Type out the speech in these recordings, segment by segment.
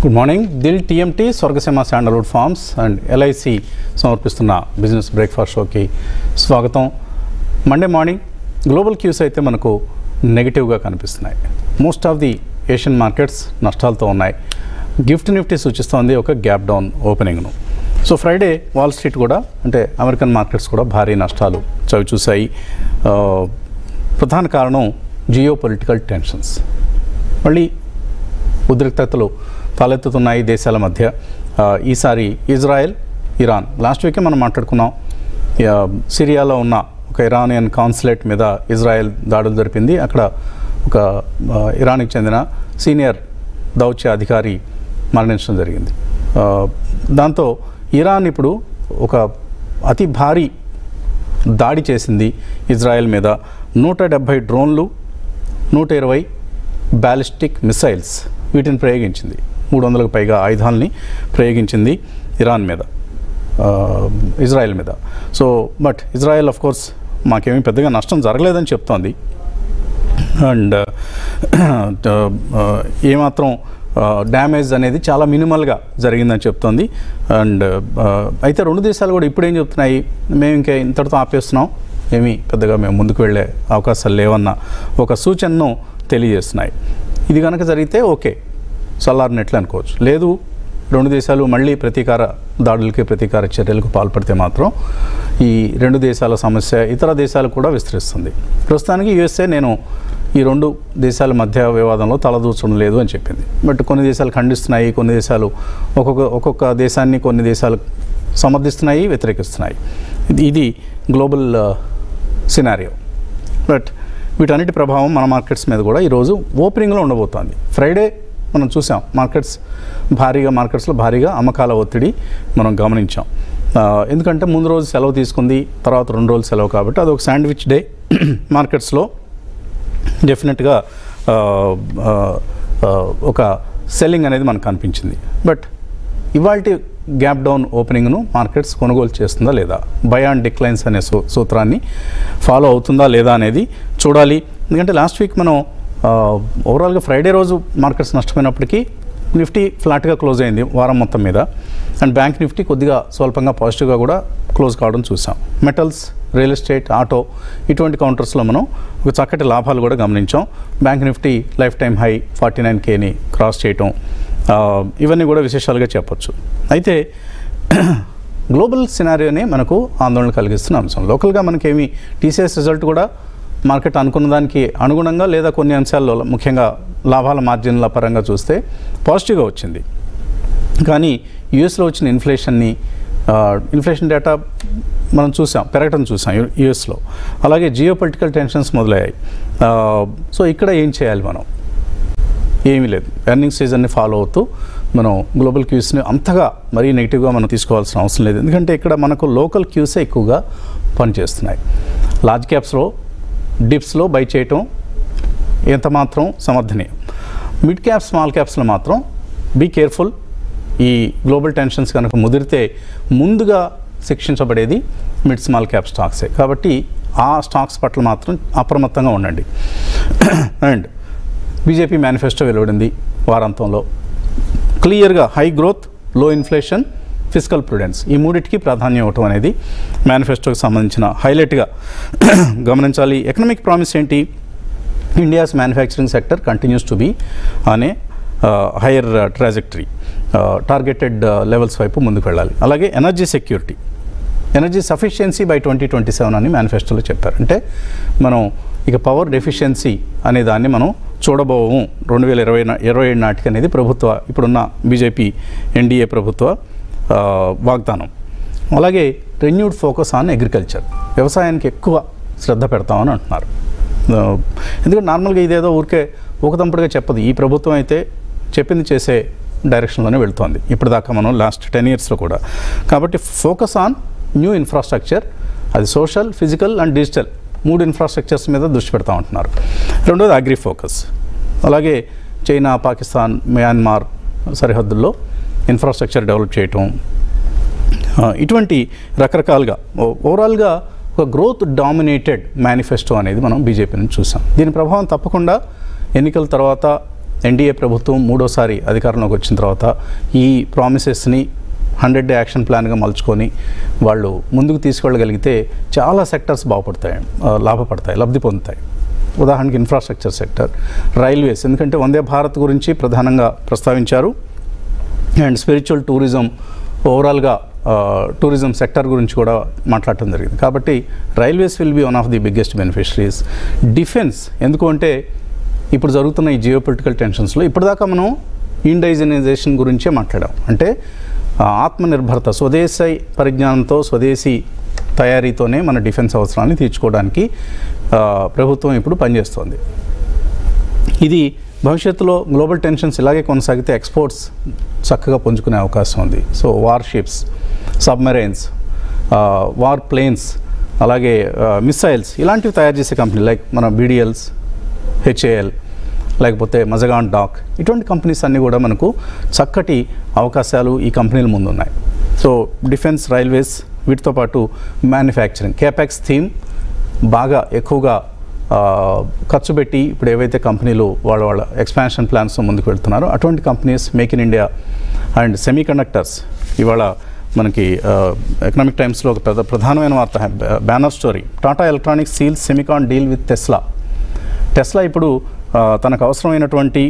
Good morning దిల్ TMT Swargaseema sandalwood farms and LIC సమర్పిస్తున్న business breakfast షోకి స్వాగతం మండే మార్నింగ్ గ్లోబల్ క్యూస్ అయితే మనకు నెగిటివ్గా కనిపిస్తున్నాయి most of the Asian markets నష్టాలతో ఉన్నాయి గిఫ్ట్ నిఫ్టీ సూచిస్తోంది ఒక గ్యాప్ డౌన్ ఓపెనింగ్ను సో ఫ్రైడే వాల్ స్ట్రీట్ కూడా అంటే అమెరికన్ మార్కెట్స్ కూడా భారీ నష్టాలు చవి చూశాయి ఆ, ప్రధాన కారణం జియో పొలిటికల్ టెన్షన్స్ మళ్ళీ ఉద్రిక్తతలు తలెత్తుతున్నాయి దేశాల మధ్య ఆ, ఈసారి ఇజ్రాయెల్ ఇరాన్ లాస్ట్ వీకే మనం మాట్లాడుకున్నాం ఆ, సిరియాలో ఉన్న ఒక ఇరానియన్ కాన్సులేట్ మీద ఇజ్రాయెల్ దాడులు జరిపింది అక్కడ ఒక ఆ, ఇరాన్కి చెందిన సీనియర్ దౌత్య అధికారి మరణించడం జరిగింది ఆ, దాంతో ఇరాన్ ఇప్పుడు ఒక అతి భారీ దాడి చేసింది ఇజ్రాయెల్ మీద నూట డెబ్భై డ్రోన్లు నూట ఇరవై బ్యాలిస్టిక్ మిసైల్స్ వీటిని ప్రయోగించింది మూడు వందలకు పైగా ఆయుధాలని ప్రయోగించింది ఇరాన్ మీద ఆ, ఇజ్రాయెల్ మీద so but Israel of course మాకేమీ పెద్దగా నష్టం జరగలేదని చెప్తోంది అండ్ ఏమాత్రం డ్యామేజ్ అనేది చాలా మినిమల్గా జరిగిందని చెప్తోంది అండ్ అయితే రెండు దేశాలు కూడా ఇప్పుడు ఏం చెప్తున్నాయి మేము ఇంకా ఇంతటితో ఆపేస్తున్నాం ఏమీ పెద్దగా మేము ముందుకు వెళ్ళే అవకాశాలు లేవన్న ఒక సూచనను తెలియజేస్తున్నాయి ఇది కనుక జరిగితే ఓకే చల్లారినట్లు అనుకోవచ్చు లేదు రెండు దేశాలు మళ్ళీ ప్రతీకార దాడులకి ప్రతీకార చర్యలకు పాల్పడితే మాత్రం ఈ రెండు దేశాల సమస్య ఇతర దేశాలు కూడా విస్తరిస్తుంది ప్రస్తుతానికి యుఎస్ఏ నేను ఈ రెండు దేశాల మధ్య వివాదంలో తలదూచడం లేదు అని చెప్పింది బట్ కొన్ని దేశాలు ఖండిస్తున్నాయి కొన్ని దేశాలు ఒక్కొక్క ఒక్కొక్క దేశాన్ని కొన్ని దేశాలు సమర్థిస్తున్నాయి వ్యతిరేకిస్తున్నాయి ఇది ఇది గ్లోబల్ సినారియో బట్ వీటన్నిటి ప్రభావం మన మార్కెట్స్ మీద కూడా ఈరోజు ఓపెనింగ్లో ఉండబోతోంది ఫ్రైడే మనం చూసాం మార్కెట్స్ భారీగా మార్కెట్స్లో భారీగా అమ్మకాల ఒత్తిడి మనం గమనించాం ఆ, ఎందుకంటే ముందు రోజు సెలవు తీసుకుంది తర్వాత రెండు రోజులు సెలవు కాబట్టి అది ఒక శాండ్విచ్ డే మార్కెట్స్లో డెఫినెట్గా ఆ, ఆ, ఆ, ఒక సెల్లింగ్ అనేది మనకు కనిపించింది బట్ ఇవాళ గ్యాప్ డౌన్ ఓపెనింగ్ను మార్కెట్స్ కొనుగోలు చేస్తుందా లేదా బై అండ్ డిక్లైన్స్ అనే సూ సూత్రాన్ని ఫాలో అవుతుందా లేదా అనేది చూడాలి ఎందుకంటే లాస్ట్ వీక్ మనం ఓవరాల్గా ఫ్రైడే రోజు మార్కెట్స్ నష్టపోయినప్పటికీ నిఫ్టీ ఫ్లాట్గా క్లోజ్ అయింది వారం మొత్తం మీద అండ్ బ్యాంక్ నిఫ్టీ కొద్దిగా స్వల్పంగా పాజిటివ్గా కూడా క్లోజ్ కావడం చూసాం మెటల్స్ రియల్ ఎస్టేట్ ఆటో ఇటువంటి కౌంటర్స్లో మనం ఒక చక్కటి లాభాలు కూడా గమనించాం bank Nifty life time high forty nine కేని క్రాస్ చేయటం ఆ, ఇవన్నీ కూడా విశేషాలుగా చెప్పొచ్చు అయితే గ్లోబల్ సినారియోనే మనకు ఆందోళన కలిగిస్తున్న అంశం లోకల్గా మనకేమి టీసీఎస్ రిజల్ట్ కూడా మార్కెట్ అనుకున్న దానికి అనుగుణంగా లేదా కొన్ని అంశాల్లో ముఖ్యంగా లాభాల మార్జిన్ల పరంగా చూస్తే పాజిటివ్గా వచ్చింది కానీ యుఎస్లో వచ్చిన ఇన్ఫ్లేషన్ని ఆ, ఇన్ఫ్లేషన్ డేటా మనం చూసాం పెరగటం చూసాం యు- యుఎస్లో అలాగే జియో పొలిటికల్ టెన్షన్స్ మొదలయ్యాయి ఆ, సో ఇక్కడ ఏం చేయాలి మనం ఏమీ లేదు ఎర్నింగ్ సీజన్ని ఫాలో అవుతూ మనం గ్లోబల్ క్యూస్ని అంతగా మరీ నెగిటివ్గా మనం తీసుకోవాల్సిన అవసరం లేదు ఎందుకంటే ఇక్కడ మనకు లోకల్ క్యూసే ఎక్కువగా పనిచేస్తున్నాయి లార్జ్ క్యాప్స్లో డిప్స్లో బై చేయటం ఎంత మాత్రం సమర్థనీయం మిడ్ క్యాప్ స్మాల్ క్యాప్స్లో మాత్రం బీ కేర్ఫుల్ ఈ గ్లోబల్ టెన్షన్స్ కనుక ముదిరితే ముందుగా శిక్షించబడేది మిడ్ స్మాల్ క్యాప్ స్టాక్సే కాబట్టి ఆ స్టాక్స్ పట్ల మాత్రం అప్రమత్తంగా ఉండండి అండ్ బీజేపీ మేనిఫెస్టో వెలువడింది వారాంతంలో క్లియర్గా high growth low inflation fiscal prudence ఈ మూడింటికి ప్రాధాన్యం ఇవ్వటం అనేది మేనిఫెస్టోకి సంబంధించిన హైలైట్గా గమనించాలి ఎకనామిక్ ప్రామిస్ ఏంటి India's manufacturing sector continues to be అనే హైయర్ ట్రాజెక్టరీ టార్గెటెడ్ లెవెల్స్ వైపు ముందుకు వెళ్ళాలి అలాగే energy security energy sufficiency by twenty twenty seven అని మేనిఫెస్టోలో చెప్పారు అంటే మనం ఇక పవర్ డెఫిషియన్సీ అనే దాన్ని మనం చూడబోము రెండు వేల ఇరవై ఇరవై ఏడు నాటికి అనేది ప్రభుత్వ ఇప్పుడున్న బీజేపీ ఎన్డీఏ ప్రభుత్వ ఆ, వాగ్దానం అలాగే రెన్యూడ్ ఫోకస్ ఆన్ అగ్రికల్చర్ వ్యవసాయానికి ఎక్కువ శ్రద్ధ పెడతామని అంటున్నారు ఆ, ఎందుకంటే నార్మల్గా ఇదేదో ఊరికే ఊకదంపుడుగా చెప్పదు ఈ ప్రభుత్వం అయితే చెప్పింది చేసే డైరెక్షన్లోనే వెళ్తోంది ఇప్పటిదాకా మనం లాస్ట్ టెన్ ఇయర్స్లో కూడా కాబట్టి ఫోకస్ ఆన్ న్యూ ఇన్ఫ్రాస్ట్రక్చర్ అది సోషల్ ఫిజికల్ అండ్ డిజిటల్ మూడు ఇన్ఫ్రాస్ట్రక్చర్స్ మీద దృష్టి పెడతా ఉంటున్నారు రెండోది అగ్రి ఫోకస్ అలాగే చైనా పాకిస్తాన్ మయన్మార్ సరిహద్దుల్లో ఇన్ఫ్రాస్ట్రక్చర్ డెవలప్ చేయటం ఆ, ఇటువంటి రకరకాలుగా ఓ- ఓవరాల్గా ఒక గ్రోత్ డామినేటెడ్ మేనిఫెస్టో అనేది మనం బీజేపీ నుంచి చూసాం దీని ప్రభావం తప్పకుండా ఎన్నికల తర్వాత ఎన్డీఏ ప్రభుత్వం మూడోసారి అధికారంలోకి వచ్చిన తర్వాత ఈ ప్రామిసెస్ని హండ్రెడ్ డే యాక్షన్ ప్లాన్గా మలుచుకొని వాళ్ళు ముందుకు తీసుకెళ్ళగలిగితే చాలా సెక్టర్స్ బాగుపడతాయి ఆ, లాభపడతాయి లబ్ధి పొందుతాయి ఉదాహరణకి ఇన్ఫ్రాస్ట్రక్చర్ సెక్టర్ రైల్వేస్ ఎందుకంటే వందే భారత్ గురించి ప్రధానంగా ప్రస్తావించారు అండ్ స్పిరిచువల్ టూరిజం ఓవరాల్గా టూరిజం సెక్టర్ గురించి కూడా మాట్లాడటం జరిగింది కాబట్టి railways will be one of the biggest beneficiaries defence ఎందుకు అంటే ఇప్పుడు జరుగుతున్న ఈ జియో పొలిటికల్ టెన్షన్స్లో ఇప్పటిదాకా మనం ఇండైజనైజేషన్ గురించే మాట్లాడాం అంటే ఆ, ఆత్మనిర్భరత స్వదేశీ పరిజ్ఞానంతో స్వదేశీ తయారీతోనే మన డిఫెన్స్ అవసరాన్ని తీర్చుకోవడానికి ఆ, ప్రభుత్వం ఇప్పుడు పనిచేస్తోంది ఇది భవిష్యత్తులో గ్లోబల్ టెన్షన్స్ ఇలాగే కొనసాగితే ఎక్స్పోర్ట్స్ చక్కగా పుంజుకునే అవకాశం ఉంది so war ships submarines war planes అలాగే మిసైల్స్ ఇలాంటివి తయారు చేసే కంపెనీ లైక్ మన బీడిఎల్స్ హెచ్ఏఎల్ లేకపోతే మజగాన్ డాక్ ఇటువంటి కంపెనీస్ అన్నీ కూడా మనకు చక్కటి అవకాశాలు ఈ కంపెనీల ముందు ఉన్నాయి సో డిఫెన్స్ రైల్వేస్ వీటితో పాటు మ్యానుఫ్యాక్చరింగ్ కేపాక్స్ థీమ్ బాగా ఎక్కువగా ఆ, ఖర్చు పెట్టి ఇప్పుడు ఏవైతే కంపెనీలు వాళ్ళ వాళ్ళ ఎక్స్పాన్షన్ ప్లాన్స్ ముందుకు వెళ్తున్నారో అటువంటి companies make in India and semiconductors ఇవాళ మనకి ఎకనామిక్ టైమ్స్లో ఒక పెద్ద ప్రధానమైన వార్త banner story Tata electronics seal semicon deal with Tesla Tesla ఇప్పుడు ఆ, తనకు అవసరమైనటువంటి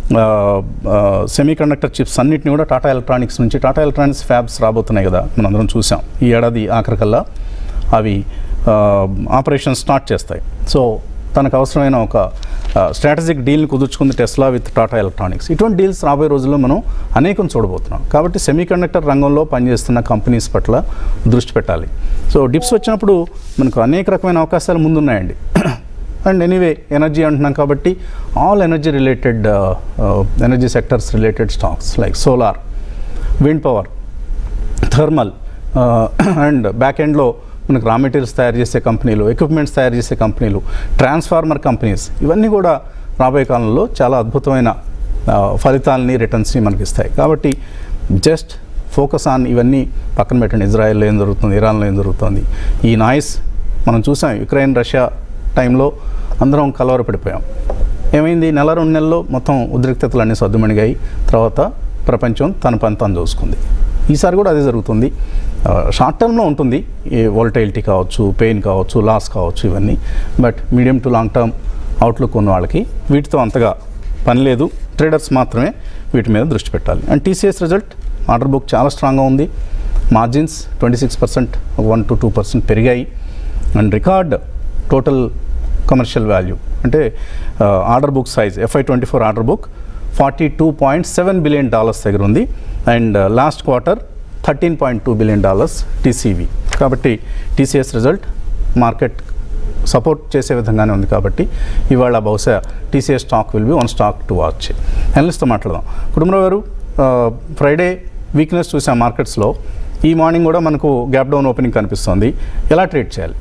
సెమీ కండక్టర్ చిప్స్ అన్నిటిని కూడా టాటా ఎలక్ట్రానిక్స్ నుంచి టాటా ఎలక్ట్రానిక్స్ ఫ్యాబ్స్ రాబోతున్నాయి కదా మనందరం చూసాం ఈ ఏడాది ఆఖరికల్లా అవి ఆపరేషన్ స్టార్ట్ చేస్తాయి సో తనకు అవసరమైన ఒక స్ట్రాటజిక్ డీల్ని కుదుర్చుకుంది టెస్లా విత్ టాటా ఎలక్ట్రానిక్స్ ఇటువంటి డీల్స్ రాబోయే రోజుల్లో మనం అనేకం చూడబోతున్నాం కాబట్టి సెమీ కండక్టర్ రంగంలో పనిచేస్తున్న కంపెనీస్ పట్ల దృష్టి పెట్టాలి సో డిప్స్ వచ్చినప్పుడు మనకు అనేక రకమైన అవకాశాలు ముందున్నాయండి అండ్ ఎనీవే ఎనర్జీ అంటున్నాం కాబట్టి all energy related energy sectors related stocks like solar wind power thermal and back ఎండ్లో మనకు రా మెటీరియల్స్ తయారు చేసే కంపెనీలు ఎక్విప్మెంట్స్ తయారు చేసే కంపెనీలు ట్రాన్స్ఫార్మర్ కంపెనీస్ ఇవన్నీ కూడా రాబోయే కాలంలో చాలా అద్భుతమైన ఆ, ఫలితాలని రిటర్న్స్ని మనకి ఇస్తాయి కాబట్టి జస్ట్ ఫోకస్ ఆన్ ఇవన్నీ పక్కన పెట్టండి ఇజ్రాయెల్లో ఏం జరుగుతుంది ఇరాన్లో ఏం జరుగుతుంది ఈ నాయిస్ మనం చూసాం యుక్రెయిన్ రష్యా టైంలో అందరం కలవరపడిపోయాం ఏమైంది నెల రెండు నెలల్లో మొత్తం ఉద్రిక్తతలు అన్నీ సర్దుమణిగాయి తర్వాత ప్రపంచం తన పని తాను చూసుకుంది ఈసారి కూడా అదే జరుగుతుంది షార్ట్ టర్మ్లో ఉంటుంది ఈ వోల్టైలిటీ కావచ్చు పెయిన్ కావచ్చు లాస్ కావచ్చు ఇవన్నీ but medium to long term outlook ఉన్న వాళ్ళకి వీటితో అంతగా పని లేదు ట్రేడర్స్ మాత్రమే వీటి మీద దృష్టి పెట్టాలి and TCS result order book చాలా స్ట్రాంగ్గా ఉంది margins twenty six percent one to two percent పెరిగాయి and record total commercial value అంటే order book size FY twenty four order book forty two point seven billion dollars దగ్గర ఉంది and last quarter thirteen point two billion dollars TCV కాబట్టి TCS result market support చేసే విధంగానే ఉంది కాబట్టి ఇవాళ బహుశా TCS stock will be one stock to watch ఎనలిస్ట్తో మాట్లాడదాం కుటుంబరావు గారు ఫ్రైడే వీక్నెస్ చూసాం మార్కెట్స్లో ఈ మార్నింగ్ కూడా మనకు గ్యాప్ డౌన్ ఓపెనింగ్ కనిపిస్తుంది ఎలా ట్రేడ్ చేయాలి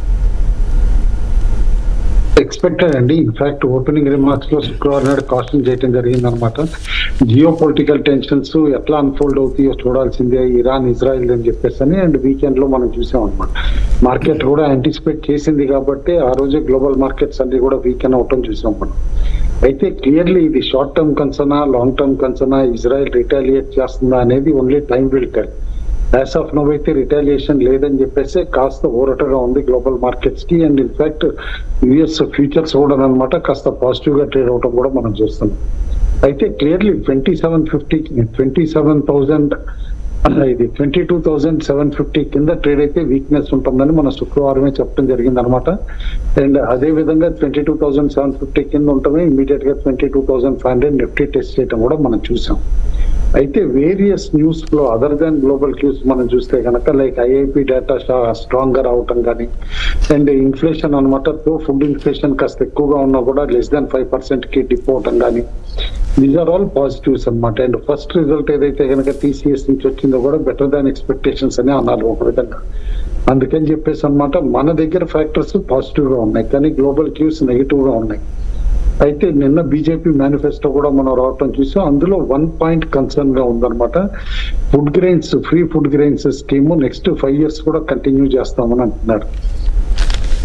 ఎక్స్పెక్టెడ్ అండి ఇన్ఫాక్ట్ ఓపెనింగ్ రిమార్క్స్ లో శుక్రవారం నాడు కాస్టింగ్ చేయడం జరిగింది అనమాట జియో పొలిటికల్ టెన్షన్స్ ఎట్లా అన్ఫోల్డ్ అవుతాయో చూడాల్సిందే ఇరాన్ ఇజ్రాయెల్ అని చెప్పేసి అని అండ్ వీకెండ్ లో మనం చూసాం అనమాట మార్కెట్ కూడా యాంటిసిపేట్ చేసింది కాబట్టి ఆ రోజే గ్లోబల్ మార్కెట్స్ అన్ని కూడా వీకెండ్ అవటం చూసాం మనం అయితే క్లియర్లీ ఇది షార్ట్ టర్మ్ కన్సర్నా లాంగ్ టర్మ్ కన్సర్నా ఇజ్రాయెల్ రిటాలియేట్ చేస్తుందా అనేది only time will tell as of now అయితే రిటాలియేషన్ లేదని చెప్పేసి కాస్త ఊరటగా ఉంది గ్లోబల్ మార్కెట్స్ కి అండ్ ఇన్ఫాక్ట్ యుఎస్ ఫ్యూచర్స్ కూడా అనమాట కాస్త పాజిటివ్ గా ట్రేడ్ అవటం కూడా మనం చూస్తున్నాం అయితే clearly twenty seven fifty twenty seven thousand ఇది twenty two thousand seven fifty కింద ట్రేడ్ అయితే వీక్నెస్ ఉంటుందని మన శుక్రవారమే చెప్పడం జరిగింది అనమాట అండ్ అదే విధంగా twenty two thousand seven fifty కింద ఉండటమే ఇమీడియట్ గా twenty two thousand five hundred Nifty test చేయడం కూడా మనం చూసాం అయితే వేరియస్ న్యూస్ లో అదర్ దాన్ గ్లోబల్ క్యూస్ మనం చూస్తే కనుక లైక్ ఐఐపి డేటా స్ట్రాంగ్ గా రావటం కానీ అండ్ ఇన్ఫ్లేషన్ అనమాట తో ఫుడ్ ఇన్ఫ్లేషన్ కాస్త ఎక్కువగా ఉన్నా కూడా లెస్ దాన్ ఫైవ్ పర్సెంట్ కి డిప్ అవటం కానీ దీస్ ఆర్ ఆల్ పాజిటివ్స్ అనమాట అండ్ ఫస్ట్ రిజల్ట్ ఏదైతే కనుక టీసీఎస్ నుంచి వచ్చిందో కూడా బెటర్ దాన్ ఎక్స్పెక్టేషన్స్ అని అన్నారు ఒక విధంగా అందుకని చెప్పేసి అనమాట మన దగ్గర ఫ్యాక్టర్స్ పాజిటివ్ గా ఉన్నాయి కానీ గ్లోబల్ క్యూస్ నెగిటివ్ గా ఉన్నాయి అయితే నిన్న బీజేపీ మేనిఫెస్టో కూడా మనం రావటం చూసాం అందులో వన్ పాయింట్ కన్సర్న్ గా ఉందన్నమాట food grains free food grains scheme next five years continue కంటిన్యూ చేస్తామని అంటున్నారు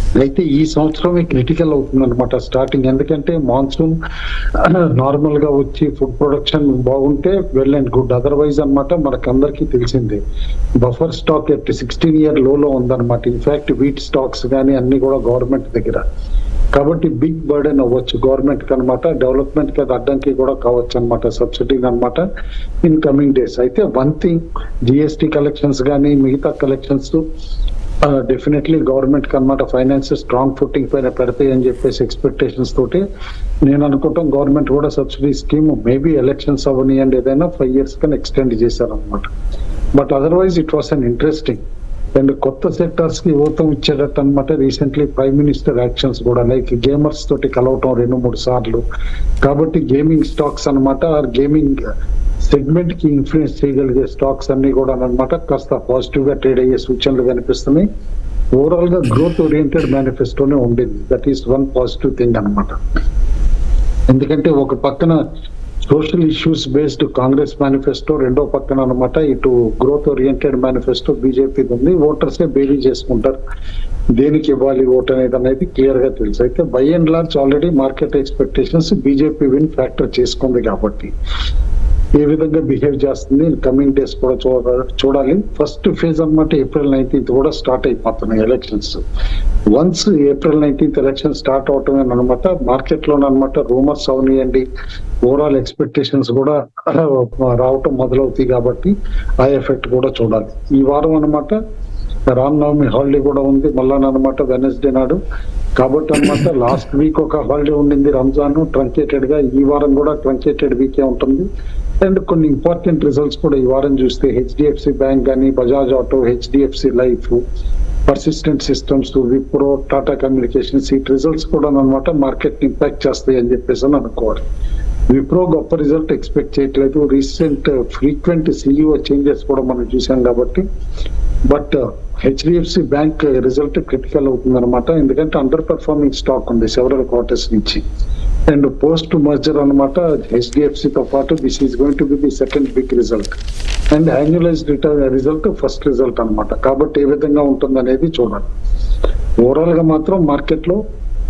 అయితే ఈ సంవత్సరమే క్రిటికల్ అవుతుంది అనమాట స్టార్టింగ్ ఎందుకంటే మాన్సూన్ నార్మల్ గా వచ్చి ఫుడ్ ప్రొడక్షన్ బాగుంటే వెల్ అండ్ గుడ్ అదర్వైజ్ అనమాట మనకందరికీ తెలిసిందే buffer stock at sixteen year లోలో ఉందన్నమాట ఇన్ఫాక్ట్ వీట్ స్టాక్స్ కానీ అన్ని కూడా గవర్నమెంట్ దగ్గర కాబట్టి బిగ్ బర్డెన్ అవ్వచ్చు గవర్నమెంట్ కి అనమాట డెవలప్మెంట్ కి అది అడ్డంకి కూడా కావచ్చు అనమాట సబ్సిడీ అనమాట ఇన్ కమింగ్ డేస్ అయితే వన్ థింగ్ జిఎస్టి కలెక్షన్స్ కానీ మిగతా కలెక్షన్స్ డెఫినెట్లీ గవర్నమెంట్ కి అనమాట ఫైనాన్స్ స్ట్రాంగ్ ఫుట్టింగ్ పైన పెడతాయి అని చెప్పేసి ఎక్స్పెక్టేషన్స్ తోటి నేను అనుకుంటాం గవర్నమెంట్ కూడా సబ్సిడీ స్కీమ్ మేబీ ఎలక్షన్స్ అవనియండి ఏదైనా ఫైవ్ ఇయర్స్ కన్నా ఎక్స్టెండ్ చేశారనమాట but otherwise it was an interesting and కొత్త సెక్టార్స్ కి యువతం ఇచ్చేటట్టు అనమాట రీసెంట్లీ ప్రైమ్ మినిస్టర్ యాక్షన్స్ కూడా లైక్ గేమర్స్ తోటి కలవటం రెండు మూడు సార్లు కాబట్టి గేమింగ్ స్టాక్స్ అన్నమాట ఆర్ గేమింగ్ సెగ్మెంట్ కి ఇన్ఫ్లుయెన్స్ చేయగలిగే స్టాక్స్ అన్ని కూడా అన్నమాట కాస్త పాజిటివ్ గా ట్రేడ్ అయ్యే సూచనలు కనిపిస్తున్నాయి ఓవరాల్ గా గ్రోత్ ఓరియంటెడ్ మేనిఫెస్టోనే ఉండింది that is one positive thing అన్నమాట ఎందుకంటే ఒక పక్కన social issues based Congress manifesto రెండో పక్కన అనమాట ఇటు గ్రోత్ ఓరియంటెడ్ మేనిఫెస్టో బీజేపీ ఉంది ఓటర్సే బేరీ చేసుకుంటారు దేనికి ఇవ్వాలి ఓట్ అనేది అనేది క్లియర్ గా తెలుసు అయితే by and large already market expectations BJP win factor చేసుకుంది కాబట్టి ఏ విధంగా బిహేవ్ చేస్తుంది కమింగ్ డేస్ కూడా చూడ- చూడాలి ఫస్ట్ ఫేజ్ అన్నమాట ఏప్రిల్ నైన్టీన్త్ కూడా స్టార్ట్ అయిపోతున్నాయి elections once April nineteenth election start అవటమే అనమాట మార్కెట్ లో అనమాట రూమర్స్ అవనియండి ఓవరాల్ ఎక్స్పెక్టేషన్స్ కూడా రావటం మొదలవుతాయి కాబట్టి ఆ ఎఫెక్ట్ కూడా చూడాలి ఈ వారం అన్నమాట రామనవమి హాలిడే కూడా ఉంది మళ్ళా అనమాట వెనస్డే నాడు కాబట్టి అనమాట లాస్ట్ వీక్ ఒక హాలిడే ఉండింది రంజాన్ ట్రంకేటెడ్ గా ఈ వారం కూడా ట్రంకేటెడ్ వీకే ఉంటుంది అండ్ కొన్ని ఇంపార్టెంట్ రిజల్ట్స్ కూడా ఈ వారం చూస్తే హెచ్డిఎఫ్సి బ్యాంక్ కానీ Bajaj auto HDFC life persistent systems Wipro Tata communications ఈ రిజల్ట్స్ కూడా అనమాట మార్కెట్ ఇంపాక్ట్ చేస్తాయి అని చెప్పేసి అని అనుకోవాలి విప్రో గొప్ప రిజల్ట్ ఎక్స్పెక్ట్ చేయట్లేదు రీసెంట్ ఫ్రీక్వెంట్ సిఇఓ చేంజెస్ కూడా మనం చూసాం కాబట్టి but HDFC bank result critical అవుతుంది అనమాట ఎందుకంటే అండర్ పర్ఫార్మింగ్ స్టాక్ ఉంది సెవరల్ క్వార్టర్స్ నుంచి అండ్ పోస్ట్ మర్జర్ అనమాట హెచ్డిఎఫ్సి తో పాటు this is going to be the second big result and annualised return result first result అన్నమాట కాబట్టి ఏ విధంగా ఉంటుంది అనేది చూడాలి ఓవరాల్ గా మాత్రం మార్కెట్ లో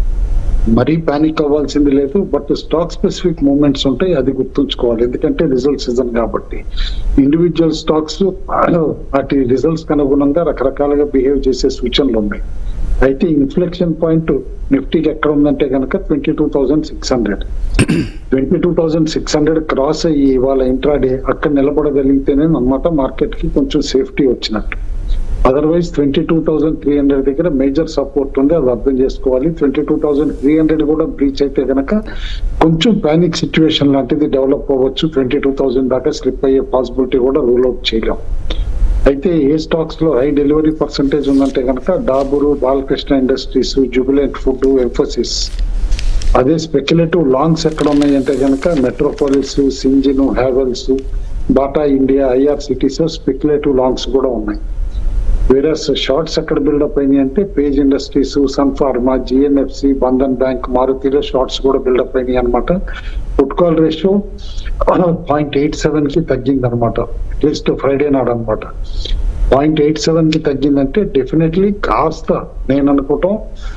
మరీ పానిక్ అవ్వాల్సింది లేదు బట్ స్టాక్ స్పెసిఫిక్ మూమెంట్స్ ఉంటాయి అది గుర్తుంచుకోవాలి ఎందుకంటే రిజల్ట్ సీజన్ కాబట్టి ఇండివిజువల్ స్టాక్స్ వాటి రిజల్ట్స్ అనుగుణంగా రకరకాలుగా బిహేవ్ చేసే సూచనలు ఉన్నాయి అయితే ఇన్ఫ్లెక్షన్ పాయింట్ నిఫ్టీకి ఎక్కడ ఉందంటే కనుక twenty two thousand six hundred twenty two thousand six hundred cross అయ్యి ఇవాళ ఇంట్రాడే అక్కడ నిలబడగలిగితేనే అన్నమాట మార్కెట్ కి కొంచెం సేఫ్టీ వచ్చినట్టు otherwise twenty two thousand three hundred దగ్గర మేజర్ సపోర్ట్ ఉంది అది అర్థం చేసుకోవాలి twenty two thousand three hundred కూడా బ్రీచ్ అయితే కనుక కొంచెం పానిక్ సిచ్యువేషన్ లాంటిది డెవలప్ అవ్వచ్చు ట్వంటీ టూ థౌసండ్ దాకా స్లిప్ అయ్యే పాసిబిలిటీ కూడా రూల్ అవుట్ చేయలేం అయితే ఏ స్టాక్స్ లో హై డెలివరీ పర్సంటేజ్ ఉందంటే కనుక Dabur Balkrishna industries Jubilant food Mphasis అదే స్పెక్యులేటివ్ లాంగ్స్ ఎక్కడ ఉన్నాయి అంటే కనుక Metropolis Syngene Havells Bata India IRCTC speculative longs కూడా ఉన్నాయి వేరే షార్ట్స్ ఎక్కడ బిల్డప్ అయినాయి అంటే Page industries Sun Pharma GNFC Bandhan bank మారుతిలో షార్ట్స్ కూడా బిల్డప్ అయినాయి అనమాట put call ratio point eight seven కి తగ్గింది అనమాట అట్లీస్ట్ ఫ్రైడే నాడు అనమాట పాయింట్ ఎయిట్ సెవెన్ కి తగ్గిందంటే డెఫినెట్లీ కాస్త నేను అనుకోవటం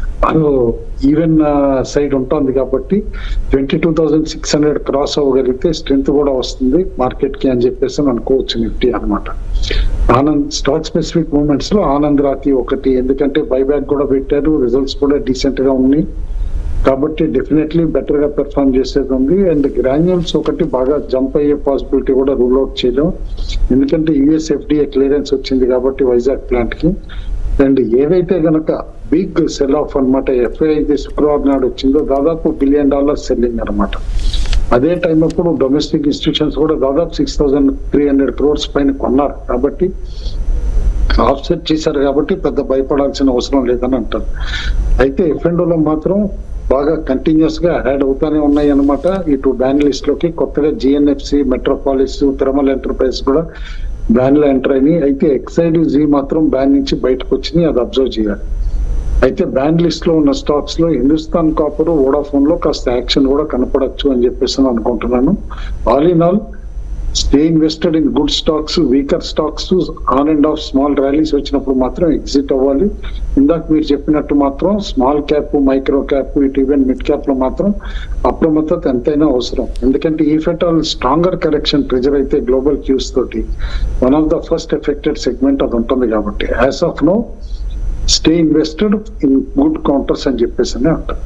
ఈవెన్ సైడ్ ఉంటుంది కాబట్టి twenty two thousand six hundred cross అవ్వగలిగితే స్ట్రెంత్ కూడా వస్తుంది మార్కెట్ కి అని చెప్పేసి అని అనుకోవచ్చు నిఫ్టీ అనమాట ఆనంద్ స్టాక్ స్పెసిఫిక్ మూమెంట్స్ లో ఆనంద్ రాతి ఒకటి ఎందుకంటే బైబ్యాక్ కూడా పెట్టారు రిజల్ట్స్ కూడా డీసెంట్ గా ఉన్నాయి కాబట్టి డెఫినెట్లీ బెటర్ గా పెర్ఫార్మ్ చేసేది ఉంది అండ్ గ్రాన్యూల్స్ ఒకటి బాగా జంప్ అయ్యే పాసిబిలిటీ కూడా రూల్ అవుట్ చేయలేం ఎందుకంటే యుఎస్ ఎఫ్డిఏ క్లియరెన్స్ వచ్చింది కాబట్టి వైజాగ్ ప్లాంట్ కి అండ్ ఏదైతే గనక బిగ్ సెల్ ఆఫ్ అనమాట ఎఫ్ఐ శుక్రవారం నాడు వచ్చిందో దాదాపు బిలియన్ డాలర్స్ సెల్లింగ్ అనమాట అదే టైం అప్పుడు డొమెస్టిక్ ఇన్స్టిట్యూషన్స్ కూడా దాదాపు six thousand three hundred crores పైన కొన్నారు కాబట్టి ఆఫ్సెట్ చేశారు కాబట్టి పెద్ద భయపడాల్సిన అవసరం లేదని అంటారు అయితే ఎఫ్ఎండోలో మాత్రం బాగా కంటిన్యూస్ గా యాడ్ అవుతానే ఉన్నాయి అనమాట ఇటు బ్యాన్ లిస్ట్ లోకి కొత్తగా జిఎన్ఎఫ్సి మెట్రోపాలిస్ తిరుమల ఎంటర్ప్రైజ్ కూడా బ్యాన్ లో ఎంటర్ అయినాయి అయితే ఎక్సైడ్ జీ మాత్రం బ్యాన్ నుంచి బయటకు వచ్చినాయి అది అబ్జర్వ్ చేయాలి అయితే బ్యాన్ లిస్ట్ లో ఉన్న స్టాక్స్ లో హిందుస్థాన్ కాపర్ వోడాఫోన్ లో కాస్త యాక్షన్ కూడా కనపడచ్చు అని చెప్పేసి నేను అనుకుంటున్నాను all in all stay invested in good stocks weaker stocks on and off small rallies వచ్చినప్పుడు మాత్రం ఎగ్జిట్ అవ్వాలి ఇందాక మీరు చెప్పినట్టు మాత్రం స్మాల్ క్యాప్ మైక్రో క్యాప్ ఇటు ఈవెన్ మిడ్ క్యాప్ లో మాత్రం అప్రమత్తత ఎంతైనా అవసరం ఎందుకంటే ఈ ఫెటాల్ స్ట్రాంగర్ కరెక్షన్ ప్రెజర్ అయితే గ్లోబల్ క్యూస్ తోటి one of the first affected segment అది ఉంటుంది కాబట్టి as of now stay invested in good counters అని చెప్పేసి అని అంటారు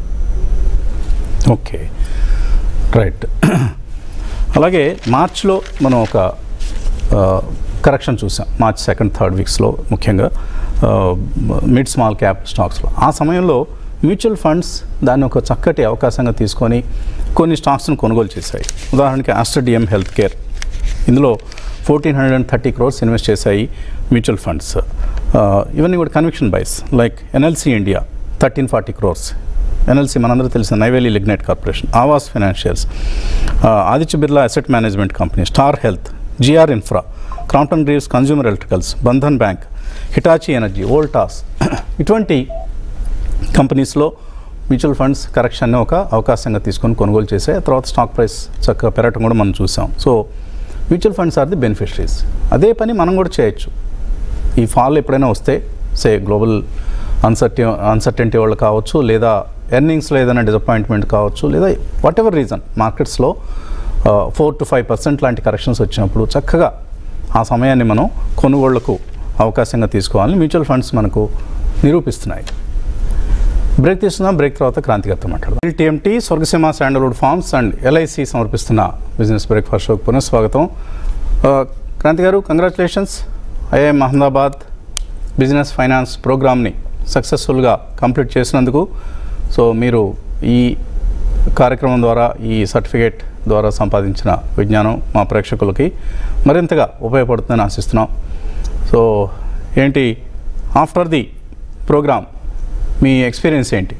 ఓకే రైట్ అలాగే మార్చ్లో మనం ఒక కరెక్షన్ చూసాం మార్చ్ సెకండ్ థర్డ్ వీక్స్లో ముఖ్యంగా మిడ్ స్మాల్ క్యాప్ స్టాక్స్లో ఆ సమయంలో మ్యూచువల్ ఫండ్స్ దాన్ని ఒక చక్కటి అవకాశంగా తీసుకొని కొన్ని స్టాక్స్ను కొనుగోలు చేశాయి ఉదాహరణకి ఆస్టర్డిఎం హెల్త్ కేర్ ఇందులో fourteen hundred and thirty crores invest చేశాయి మ్యూచువల్ ఫండ్స్ ఇవన్నీ కూడా conviction buys like NLC India thirteen forty crores NLC మనందరూ తెలిసిన Neyveli lignite corporation Aavas financials Aditya Birla asset management company star health GR infra Crompton Greaves consumer electricals Bandhan bank Hitachi energy Voltas ఇటువంటి కంపెనీస్లో mutual funds కరెక్షన్ని ఒక అవకాశంగా తీసుకొని కొనుగోలు చేసే తర్వాత స్టాక్ ప్రైస్ చక్కగా పెరగటం కూడా మనం చూసాం so mutual funds are the beneficiaries అదే పని మనం కూడా చేయొచ్చు ఈ ఫాల్ ఎప్పుడైనా వస్తే సే గ్లోబల్ అన్సర్టి అన్సర్టెంటీ వాళ్ళు కావచ్చు లేదా ఎర్నింగ్స్లో ఏదైనా డిసప్పాయింట్మెంట్ కావచ్చు లేదా వాట్ ఎవర్ రీజన్ మార్కెట్స్లో ఫోర్ టు ఫైవ్ పర్సెంట్ లాంటి కరెక్షన్స్ వచ్చినప్పుడు చక్కగా ఆ సమయాన్ని మనం కొనుగోళ్లకు అవకాశంగా తీసుకోవాలని మ్యూచువల్ ఫండ్స్ మనకు నిరూపిస్తున్నాయి బ్రేక్ తీసుకుందాం బ్రేక్ తర్వాత క్రాంతికర్త మాట్లాడదాం TMT Swargaseema sandalwood farms and LIC సమర్పిస్తున్న బిజినెస్ బ్రేక్ఫాస్ట్ షోకి పునఃస్వాగతం ఆ, క్రాంతి గారు congratulations IIM Ahmedabad business finance ప్రోగ్రామ్ని సక్సెస్ఫుల్గా కంప్లీట్ చేసినందుకు సో మీరు ఈ కార్యక్రమం ద్వారా ఈ సర్టిఫికేట్ ద్వారా సంపాదించిన విజ్ఞానం మా ప్రేక్షకులకి మరింతగా ఉపయోగపడుతుందని ఆశిస్తున్నాం సో ఏంటి ఆఫ్టర్ ది ప్రోగ్రామ్ మీ ఎక్స్పీరియన్స్ ఏంటి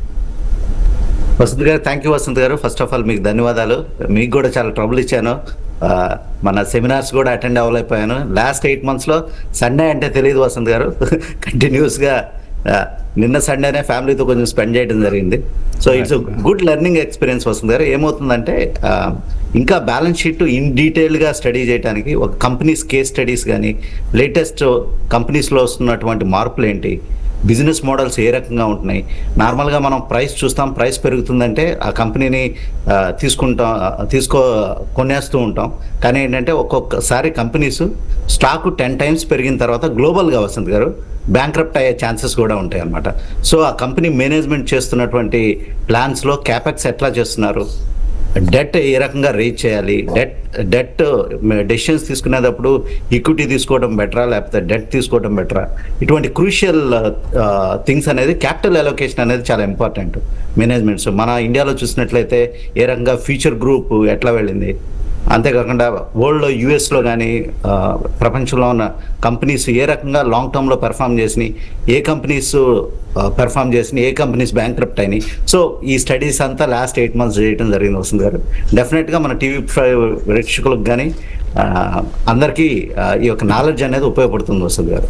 వసంత్ గారు థ్యాంక్ యూ వసంత్ గారు ఫస్ట్ ఆఫ్ ఆల్ మీకు ధన్యవాదాలు మీకు కూడా చాలా ట్రబుల్ ఇచ్చాను ఆ, మన సెమినార్స్ కూడా అటెండ్ అవ్వలేకపోయాను లాస్ట్ ఎయిట్ మంత్స్లో సండే అంటే తెలియదు వసంత్ గారు కంటిన్యూస్గా నిన్న సండేనే ఫ్యామిలీతో కొంచెం స్పెండ్ చేయడం జరిగింది so it's good learning experience వస్తుంది గారు ఏమవుతుందంటే ఆ, ఇంకా బ్యాలెన్స్ షీట్ ఇన్ డీటెయిల్గా స్టడీ చేయడానికి ఒక కంపెనీస్ కేస్ స్టడీస్ కానీ లేటెస్ట్ కంపెనీస్లో వస్తున్నటువంటి మార్పులు ఏంటి బిజినెస్ మోడల్స్ ఏ రకంగా ఉంటున్నాయి నార్మల్గా మనం ప్రైస్ చూస్తాం ప్రైస్ పెరుగుతుందంటే ఆ కంపెనీని ఆ, తీసుకుంటాం ఆ, తీసుకో కొనేస్తూ ఉంటాం కానీ ఏంటంటే ఒక్కొక్కసారి కంపెనీస్ స్టాక్ టెన్ టైమ్స్ పెరిగిన తర్వాత గ్లోబల్గా వస్తుంది గారు బ్యాంక్రప్ట్ అయ్యే ఛాన్సెస్ కూడా ఉంటాయి అన్నమాట సో ఆ కంపెనీ మేనేజ్మెంట్ చేస్తున్నటువంటి ప్లాన్స్లో క్యాపెక్స్ ఎట్లా చేస్తున్నారు డెట్ ఏ రకంగా రేజ్ చేయాలి డెట్ డెట్ డెసిషన్స్ తీసుకునేటప్పుడు ఈక్విటీ తీసుకోవడం బెటరా లేకపోతే డెట్ తీసుకోవడం బెటరా ఇటువంటి క్రూషియల్ థింగ్స్ అనేది క్యాపిటల్ అలొకేషన్ అనేది చాలా ఇంపార్టెంట్ మేనేజ్మెంట్స్ మన ఇండియాలో చూసినట్లయితే ఏ రకంగా ఫ్యూచర్ గ్రూప్ ఎట్లా వెళ్ళింది అంతేకాకుండా వరల్డ్లో యూఎస్లో కానీ ప్రపంచంలో ఉన్న కంపెనీస్ ఏ రకంగా లాంగ్ టర్మ్లో పెర్ఫామ్ చేసినాయి ఏ కంపెనీస్ పెర్ఫామ్ చేసినాయి ఏ కంపెనీస్ బ్యాంక్రప్ట్ అయినాయి సో ఈ స్టడీస్ అంతా లాస్ట్ ఎయిట్ మంత్స్ చేయడం జరిగింది వస్తుంది గారు డెఫినెట్గా మన టీవీ ప్రేక్షకులకు కానీ అందరికీ ఆ, ఈ యొక్క నాలెడ్జ్ అనేది ఉపయోగపడుతుంది వస్తుంది గారు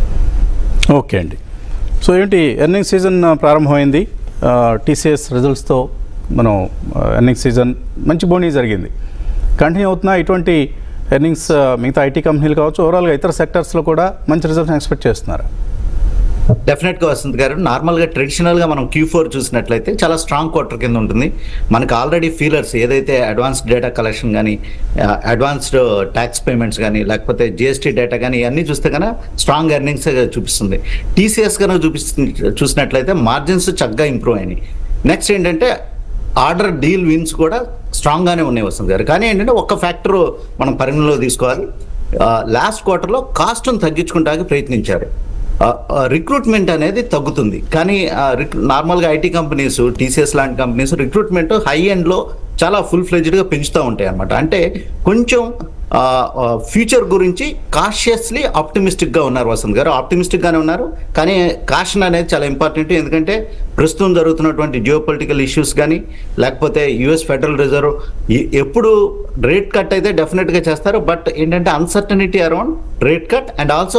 ఓకే అండి సో ఏంటి ఎర్నింగ్ సీజన్ ఆ, ప్రారంభమైంది టీసీఎస్ రిజల్ట్స్తో మనం ఎర్నింగ్ సీజన్ మంచి బోనీ జరిగింది కంటిన్యూ అవుతున్న ఇటువంటి ఎర్నింగ్స్ ఆ, మిగతా ఐటీ కంపెనీలు కావచ్చు ఓవరాల్గా ఇతర సెక్టర్స్లో కూడా మంచి రిజల్ట్స్ ఎక్స్పెక్ట్ చేస్తున్నారు డెఫినెట్ గా వస్తుంది గారు నార్మల్ గా ట్రెడిషనల్ గా మనం క్యూ ఫోర్ చూసినట్లయితే చాలా స్ట్రాంగ్ క్వార్టర్ కింద ఉంటుంది మనకి ఆల్రెడీ ఫీలర్స్ ఏదైతే అడ్వాన్స్డ్ డేటా కలెక్షన్ కానీ అడ్వాన్స్డ్ ట్యాక్స్ పేమెంట్స్ కానీ లేకపోతే జిఎస్టీ డేటా కానీ ఇవన్నీ చూస్తే కనుక స్ట్రాంగ్ ఎర్నింగ్స్ చూపిస్తుంది టీసీఎస్ కనుక చూపిస్తుంది చూసినట్లయితే మార్జిన్స్ చక్కగా ఇంప్రూవ్ అయినాయి నెక్స్ట్ ఏంటంటే ఆర్డర్ డీల్ విన్స్ కూడా స్ట్రాంగ్ గానే ఉన్నాయి వస్తుంది గారు కానీ ఏంటంటే ఒక్క ఫ్యాక్టర్ మనం పరిగణలో తీసుకోవాలి లాస్ట్ క్వార్టర్లో కాస్ట్ను తగ్గించుకుంటానికి ప్రయత్నించారు రిక్రూట్మెంట్ అనేది తగ్గుతుంది కానీ నార్మల్గా ఐటీ కంపెనీస్ టీసీఎస్ లాంటి కంపెనీస్ రిక్రూట్మెంట్ హై ఎండ్లో చాలా ఫుల్ ఫ్లెజ్డ్గా పెంచుతూ ఉంటాయి అనమాట అంటే కొంచెం ఫ్యూచర్ గురించి కాషియస్లీ ఆప్టిమిస్టిక్గా ఉన్నారు వసంత్ గారు ఆప్టిమిస్టిక్గానే ఉన్నారు కానీ కాషన్ అనేది చాలా ఇంపార్టెంట్ ఎందుకంటే ప్రస్తుతం జరుగుతున్నటువంటి జియో పొలిటికల్ ఇష్యూస్ కానీ లేకపోతే యుఎస్ ఫెడరల్ రిజర్వ్ ఎప్పుడు రేట్ కట్ అయితే డెఫినెట్గా చేస్తారు బట్ ఏంటంటే uncertainty around rate cut and also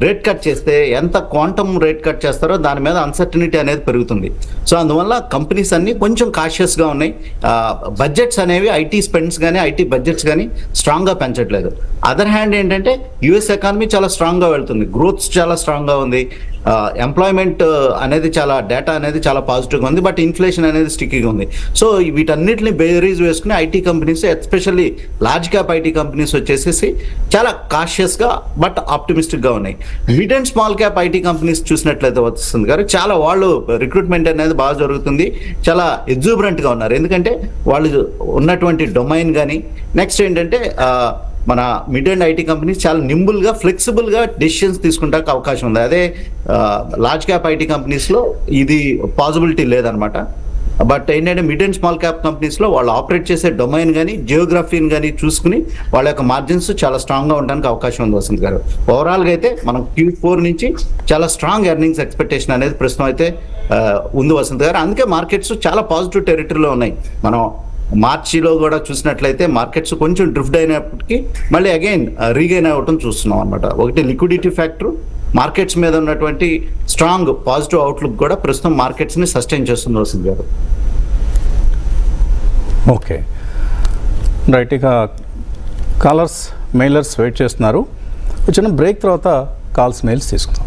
rate cut చేస్తే ఎంత క్వాంటమ్ రేట్ కట్ చేస్తారో దాని మీద అన్సర్టనిటీ అనేది పెరుగుతుంది సో అందువల్ల కంపెనీస్ అన్ని కొంచెం cautious గా ఉన్నాయి బడ్జెట్స్ అనేవి ఐటీ స్పెండ్స్ కానీ ఐటీ బడ్జెట్స్ కానీ స్ట్రాంగ్గా పెంచట్లేదు అదర్ హ్యాండ్ ఏంటంటే యుఎస్ ఎకానమీ చాలా స్ట్రాంగ్గా వెళ్తుంది గ్రోత్ చాలా స్ట్రాంగ్గా ఉంది ఎంప్లాయ్మెంట్ అనేది చాలా డేటా అనేది చాలా పాజిటివ్గా ఉంది బట్ ఇన్ఫ్లేషన్ అనేది స్టిక్కీగా ఉంది సో వీటన్నిటిని బేరీజ్ వేసుకుని IT companies especially large cap IT companies వచ్చేసేసి చాలా కాషియస్గా బట్ ఆప్టిమిస్టిక్గా ఉన్నాయి mid and small cap IT companies చూసినట్లయితే వస్తుంది గారు చాలా వాళ్ళు రిక్రూట్మెంట్ అనేది బాగా జరుగుతుంది చాలా ఎగ్జూబరెంట్గా ఉన్నారు ఎందుకంటే వాళ్ళు ఉన్నటువంటి డొమైన్ కానీ నెక్స్ట్ ఏంటంటే ఆ, మన మిడ్ అండ్ ఐటీ కంపెనీస్ చాలా నింబుల్గా ఫ్లెక్సిబుల్గా డెసిషన్స్ తీసుకుంటానికి అవకాశం ఉంది అదే లార్జ్ క్యాప్ ఐటీ కంపెనీస్లో ఇది పాసిబిలిటీ లేదనమాట బట్ ఏంటంటే మిడ్ అండ్ స్మాల్ క్యాప్ కంపెనీస్లో వాళ్ళు ఆపరేట్ చేసే డొమైన్ కానీ జియోగ్రఫీని కానీ చూసుకుని వాళ్ళ యొక్క మార్జిన్స్ చాలా స్ట్రాంగ్గా ఉండడానికి అవకాశం ఉంది వసంత్ గారు ఓవరాల్గా అయితే మనం క్యూ ఫోర్ నుంచి చాలా స్ట్రాంగ్ ఎర్నింగ్స్ ఎక్స్పెక్టేషన్ అనేది ప్రస్తుతం అయితే ఆ, ఉంది వసంత్ గారు అందుకే మార్కెట్స్ చాలా పాజిటివ్ టెరిటరీలో ఉన్నాయి మనం మార్చిలో కూడా చూసినట్లయితే మార్కెట్స్ కొంచెం డ్రిఫ్ట్ అయినప్పటికీ మళ్ళీ అగైన్ రీగైన్ అవ్వటం చూస్తున్నాం అనమాట ఒకటి లిక్విడిటీ ఫ్యాక్టర్ మార్కెట్స్ మీద ఉన్నటువంటి స్ట్రాంగ్ పాజిటివ్ అవుట్లుక్ కూడా ప్రస్తుతం మార్కెట్స్ ని సస్టైన్ చేస్తుంది వసంత్ గారు ఓకే రైట్ ఇక కాలర్స్ మెయిలర్స్ వెయిట్ చేస్తున్నారు ఒక చిన్న బ్రేక్ తర్వాత కాల్స్ మెయిల్స్ తీసుకుందాం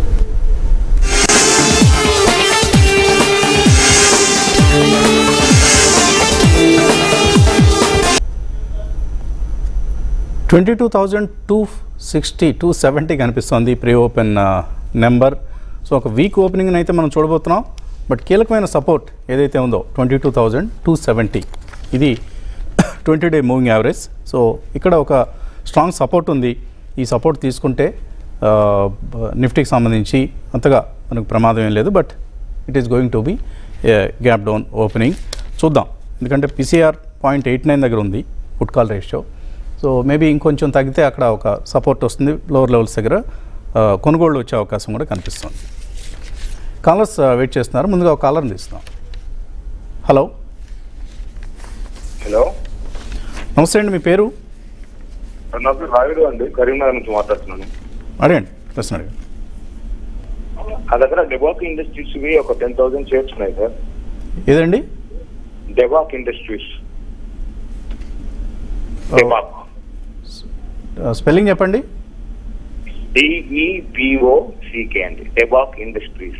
twenty two thousand two sixty two seventy కనిపిస్తుంది ప్రీ ఓపెన్ నెంబర్ సో ఒక వీక్ ఓపెనింగ్ అయితే మనం చూడబోతున్నాం బట్ కీలకమైన సపోర్ట్ ఏదైతే ఉందో twenty two thousand two seventy ఇది twenty day moving average so ఇక్కడ ఒక స్ట్రాంగ్ సపోర్ట్ ఉంది ఈ సపోర్ట్ తీసుకుంటే ఆ, నిఫ్టీకి సంబంధించి అంతగా మనకు ప్రమాదం ఏం లేదు but it is going to be gap down opening చూద్దాం ఎందుకంటే పిసిఆర్ పాయింట్ ఎయిట్ నైన్ దగ్గర ఉంది put call ratio so maybe ఇంకొంచెం తగ్గితే అక్కడ ఒక సపోర్ట్ వస్తుంది లోవర్ లెవెల్స్ దగ్గర ఆ, కొనుగోళ్ళు వచ్చే అవకాశం కూడా కనిపిస్తుంది కాలర్స్ వెయిట్ చేస్తున్నారు ముందుగా ఒక కాలర్ని తీస్తున్నాం హలో హలో నమస్తే అండి మీ పేరు నా పేరు రాయుడు అండి కరీంనగర్ నుంచి మాట్లాడుతున్నాను అడగండి ప్రశ్న అడగండి నా దగ్గర డెబాక్ ఇండస్ట్రీస్ వి ఒక టెన్ థౌసండ్ షేర్స్ ఉన్నాయి సార్ ఏదండి డెబాక్ ఇండస్ట్రీస్ డెబాక్ స్పెల్లింగ్ చెప్పండి డిఈపిఓ సికే అండి Debock industries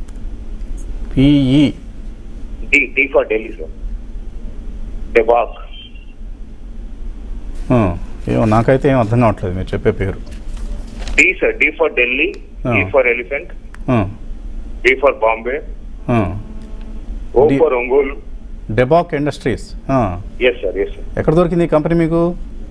P E D D for Delhi sir Debock ఏమో నాకైతే ఏం అర్థం కావట్లేదు మీరు చెప్పే పేరు D sir D for Delhi D Ah. For elephant ఆ, డి ఫర్ బాంబే ఆ. ఓ D- for Ongole Debock industries ఆ. ఎస్ సార్ ఎస్ ఎక్కడ దొరికింది ఈ కంపెనీ మీకు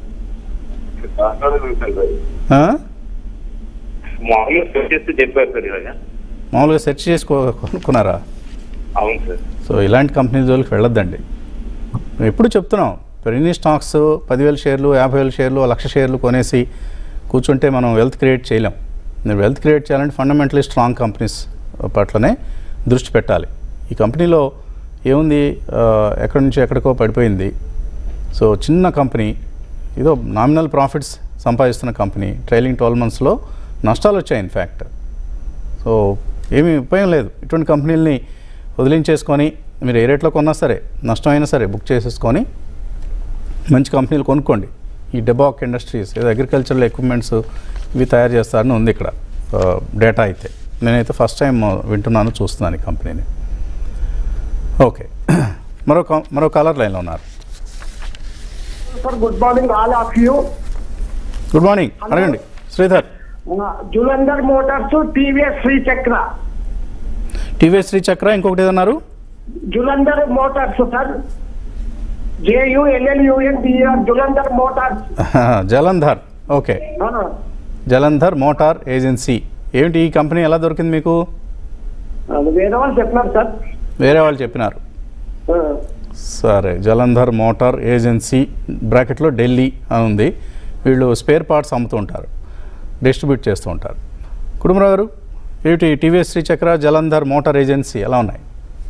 సార్ ఆ? మామూలుగా సెర్చ్ చేస్తే చెప్పారు సార్ ఇలాగా మామూలుగా సెర్చ్ చేసి కొ- కొనుక్కున్నారా అవును సార్ సో ఇలాంటి కంపెనీ జోలికి వెళ్ళొద్దండి మేము ఎప్పుడు చెప్తున్నాం పెరిగిన స్టాక్స్ పదివేల షేర్లు యాభై వేల షేర్లు లక్ష షేర్లు కొనేసి కూర్చుంటే మనం వెల్త్ క్రియేట్ చేయలేం మీరు వెల్త్ క్రియేట్ చేయాలంటే ఫండమెంటలీ స్ట్రాంగ్ కంపెనీస్ పట్లనే దృష్టి పెట్టాలి ఈ కంపెనీలో ఏముంది ఆ, ఎక్కడి నుంచి ఎక్కడికో పడిపోయింది సో చిన్న కంపెనీ ఏదో నామినల్ ప్రాఫిట్స్ సంపాదిస్తున్న కంపెనీ ట్రైలింగ్ ట్వెల్వ్ మంత్స్లో నష్టాలు వచ్చాయి ఇన్ఫ్యాక్ట్ సో ఏమీ ఉపయోగం లేదు ఇటువంటి కంపెనీలని వదిలించేసుకొని మీరు ఏ రేట్లో కొన్నా సరే నష్టమైనా సరే బుక్ చేసేసుకొని మంచి కంపెనీలు కొనుక్కోండి ఈ డెబాక్ ఇండస్ట్రీస్ ఏదో అగ్రికల్చరల్ ఎక్విప్మెంట్స్ ఇవి తయారు చేస్తారని ఉంది ఇక్కడ డేటా అయితే నేనైతే ఫస్ట్ టైం వింటున్నాను చూస్తున్నాను ఈ కంపెనీని ఓకే మరో కా- మరో కాలర్ లైన్లో ఉన్నారు Sir, good morning, all of you. Good morning అడగండి Sridhar Uh, Julandhar Motors, TVS Sri Chakra. TVS Sri Chakra ఇంకొకటి ఏదన్నారు Julandhar Motors, sir. J-U-L-L-U-N-D-R, Julandhar Motors. Jalandhar okay Uh, Jalandhar motor agency ఏమిటి ఈ కంపెనీ ఎలా దొరికింది మీకు అది వేరే వాళ్ళు చెప్పినారు సార్ వేరే వాళ్ళు చెప్పినారు సరే జలంధర్ మోటార్ ఏజెన్సీ బ్రాకెట్లో ఢిల్లీ అని ఉంది వీళ్ళు స్పేర్ పార్ట్స్ అమ్ముతూ ఉంటారు డిస్ట్రిబ్యూట్ చేస్తూ ఉంటారు కుటుంబరావు గారు ఏమిటి టీవీఎస్ శ్రీ చక్ర జలంధర్ మోటార్ ఏజెన్సీ ఎలా ఉన్నాయి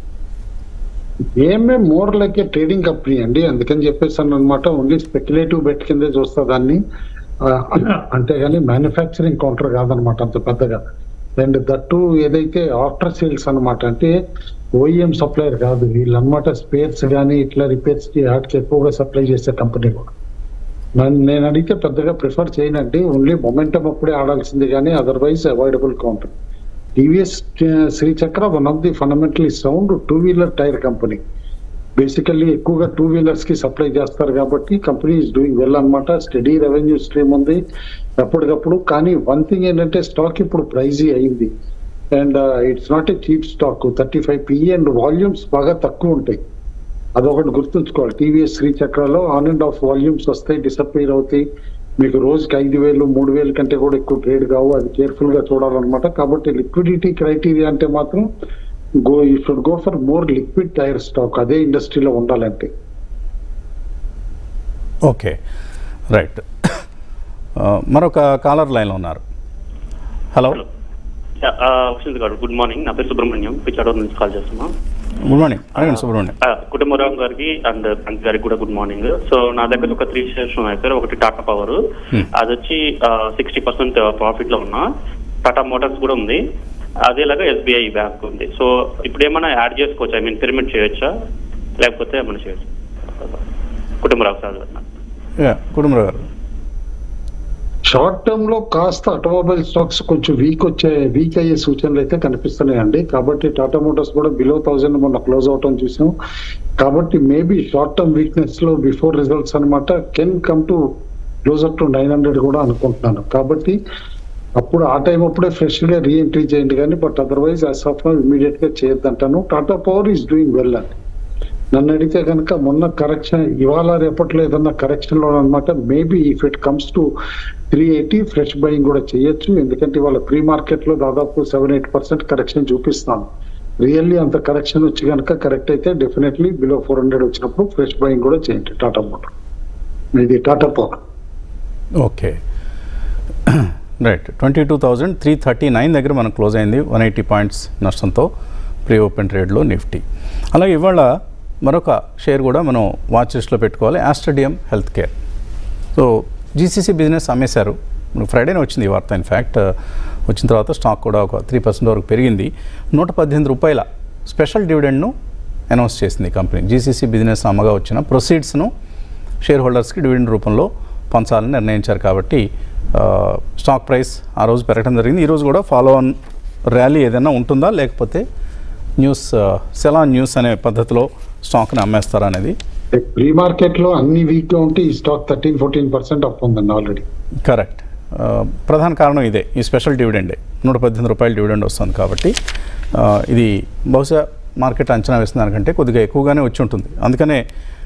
ఏమే more like a trading company అండి అందుకని చెప్పేసాను అనమాట ఓన్లీ స్పెక్యులేటివ్ బెట్ కిందే చూస్తా దాన్ని అంతేగాని మ్యానుఫ్యాక్చరింగ్ కౌంటర్ కాదనమాట అంత పెద్దగా అండ్ దట్టు ఏదైతే ఆఫ్టర్ సేల్స్ అన్నమాట అంటే ఓఈఎం సప్లైర్ కాదు వీళ్ళన్నమాట స్పేర్స్ కానీ ఇట్లా రిపేర్స్ కి వాటికి ఎక్కువగా సప్లై చేసే కంపెనీ కూడా నన్ను నేను అడిగితే పెద్దగా ప్రిఫర్ చేయనండి ఓన్లీ మొమెంటం అప్పుడే ఆడాల్సింది కానీ otherwise avoidable counter TVS Srichakra one of the fundamentally sound two wheeler tyre company basically ఎక్కువగా టూ వీలర్స్ కి సప్లై చేస్తారు కాబట్టి కంపెనీ ఇస్ డూయింగ్ వెల్ అన్నమాట స్టడీ రెవెన్యూ స్ట్రీమ్ ఉంది ఎప్పటికప్పుడు కానీ వన్ థింగ్ ఏంటంటే స్టాక్ ఇప్పుడు ప్రైజీ అయింది and it's not a cheap stock thirty five PE and volumes బాగా తక్కువ ఉంటాయి అదొకటి గుర్తుంచుకోవాలి టీవీఎస్ శ్రీ చక్రాలో ఆన్ అండ్ ఆఫ్ వాల్యూమ్స్ వస్తాయి డిసప్పేర్ అవుతాయి మీకు రోజుకి ఐదు వేలు మూడు వేలు కంటే కూడా ఎక్కువ ట్రేడ్ కావు అది కేర్ఫుల్ గా చూడాలన్నమాట కాబట్టి లిక్విడిటీ క్రైటీరియా అంటే మాత్రం go you should go for more liquid tier stock అదే ఇండస్ట్రీలో ఉండాలంటే ఓకే రైట్ మరొక కాలర్ లైన్లో ఉన్నారు హలో హలో వసంత్ గారు గుడ్ మార్నింగ్ నా పేరు సుబ్రహ్మణ్యం పిచ్చాడూరు నుంచి కాల్ చేస్తున్నాం గుడ్ మార్నింగ్ అడగండి సుబ్రహ్మణ్యం ఆ, కుటుంబరావు గారికి అండ్ అంక్ గారికి కూడా గుడ్ మార్నింగ్ సో నా దగ్గర ఒక త్రీ షేర్స్ ఉన్నాయి సార్ ఒకటి టాటా పవర్ Hmm. అది వచ్చి సిక్స్టీ పర్సెంట్ ప్రాఫిట్ లో ఉన్నా టాటా మోటార్స్ కూడా ఉంది అదేలాగా ఎస్బీఐ బ్యాంక్ ఉంది సో ఇప్పుడు ఏమైనా యాడ్ చేసుకోవచ్చా ఐ మీన్ పిరమిడ్ చేయొచ్చా లేకపోతే ఏమైనా చేయొచ్చు Kutumbarao sir garu yeah, Kutumbarao garu short term లో కాస్త ఆటోమొబైల్ స్టాక్స్ కొంచెం వీక్ వచ్చే వీక్ అయ్యే సూచనలు అయితే కనిపిస్తున్నాయండి కాబట్టి టాటా మోటార్స్ కూడా బిలో థౌసండ్ మొన్న క్లోజ్ అవటం చూసాం కాబట్టి మేబీ షార్ట్ టర్మ్ వీక్నెస్ లో బిఫోర్ రిజల్ట్స్ అన్నమాట can come to closer to nine hundred కూడా అనుకుంటున్నాను కాబట్టి అప్పుడు ఆ టైం అప్పుడే ఫ్రెష్ గా రీఎంట్రీ చేయండి కానీ but otherwise as of now immediate గా చేయొద్దంటాను Tata power is doing well అండి నన్ను అడిగితే కనుక మొన్న కరెక్షన్ ఇవాళ రేపట్లో ఏదన్నా కరెక్షన్ లో అనమాట maybe if it comes to three eighty fresh buying కూడా చేయొచ్చు ఎందుకంటే ఇవాళ ప్రీ మార్కెట్ లో దాదాపు సెవెన్ ఎయిట్ పర్సెంట్ కరెక్షన్ చూపిస్తాను రియల్లీ అంత కరెక్షన్ వచ్చి కనుక కరెక్ట్ అయితే డెఫినెట్లీ బిలో ఫోర్ హండ్రెడ్ వచ్చినప్పుడు ఫ్రెష్ బయింగ్ కూడా చేయండి టాటా మోటార్ ఇది Tata power okay right twenty two thousand three thirty nine దగ్గర మనకు క్లోజ్ అయింది వన్ ఎయిటీ పాయింట్స్ నష్టంతో ప్రీ ఓపెన్ ట్రేడ్లో నిఫ్టీ అలాగే ఇవాళ మరొక షేర్ కూడా మనం వాచ్ లిస్ట్లో పెట్టుకోవాలి Aster DM health care so GCC business అమ్మేశారు మనకు ఫ్రైడేనే వచ్చింది ఈ వార్త ఇన్ఫ్యాక్ట్ వచ్చిన తర్వాత స్టాక్ కూడా ఒక త్రీ పర్సెంట్ వరకు పెరిగింది నూట పద్దెనిమిది రూపాయల స్పెషల్ డివిడెండ్ను అనౌన్స్ చేసింది కంపెనీ జీసీసీ బిజినెస్ అమ్మగా వచ్చిన ప్రొసీడ్స్ను షేర్ హోల్డర్స్కి డివిడెండ్ రూపంలో పంచాలని నిర్ణయించారు కాబట్టి ఆ, స్టాక్ ప్రైస్ ఆ రోజు పెరగడం జరిగింది ఈరోజు కూడా ఫాలో ఆన్ ర్యాలీ ఏదైనా ఉంటుందా లేకపోతే న్యూస్ సెలా న్యూస్ అనే పద్ధతిలో స్టాక్ని అమ్మేస్తారా అనేది ప్రీ మార్కెట్ లో అన్ని వీక్ గా ఉంటే ఈ stock thirteen fourteen percent up ఉందండి ఆల్రెడీ కరెక్ట్ ఆ, ప్రధాన కారణం ఇదే ఈ స్పెషల్ డివిడెండే నూట పద్దెనిమిది రూపాయల డివిడెండ్ వస్తుంది కాబట్టి ఆ, ఇది బహుశా మార్కెట్ అంచనా వేసిన దానికంటే కొద్దిగా ఎక్కువగానే వచ్చి ఉంటుంది అందుకనే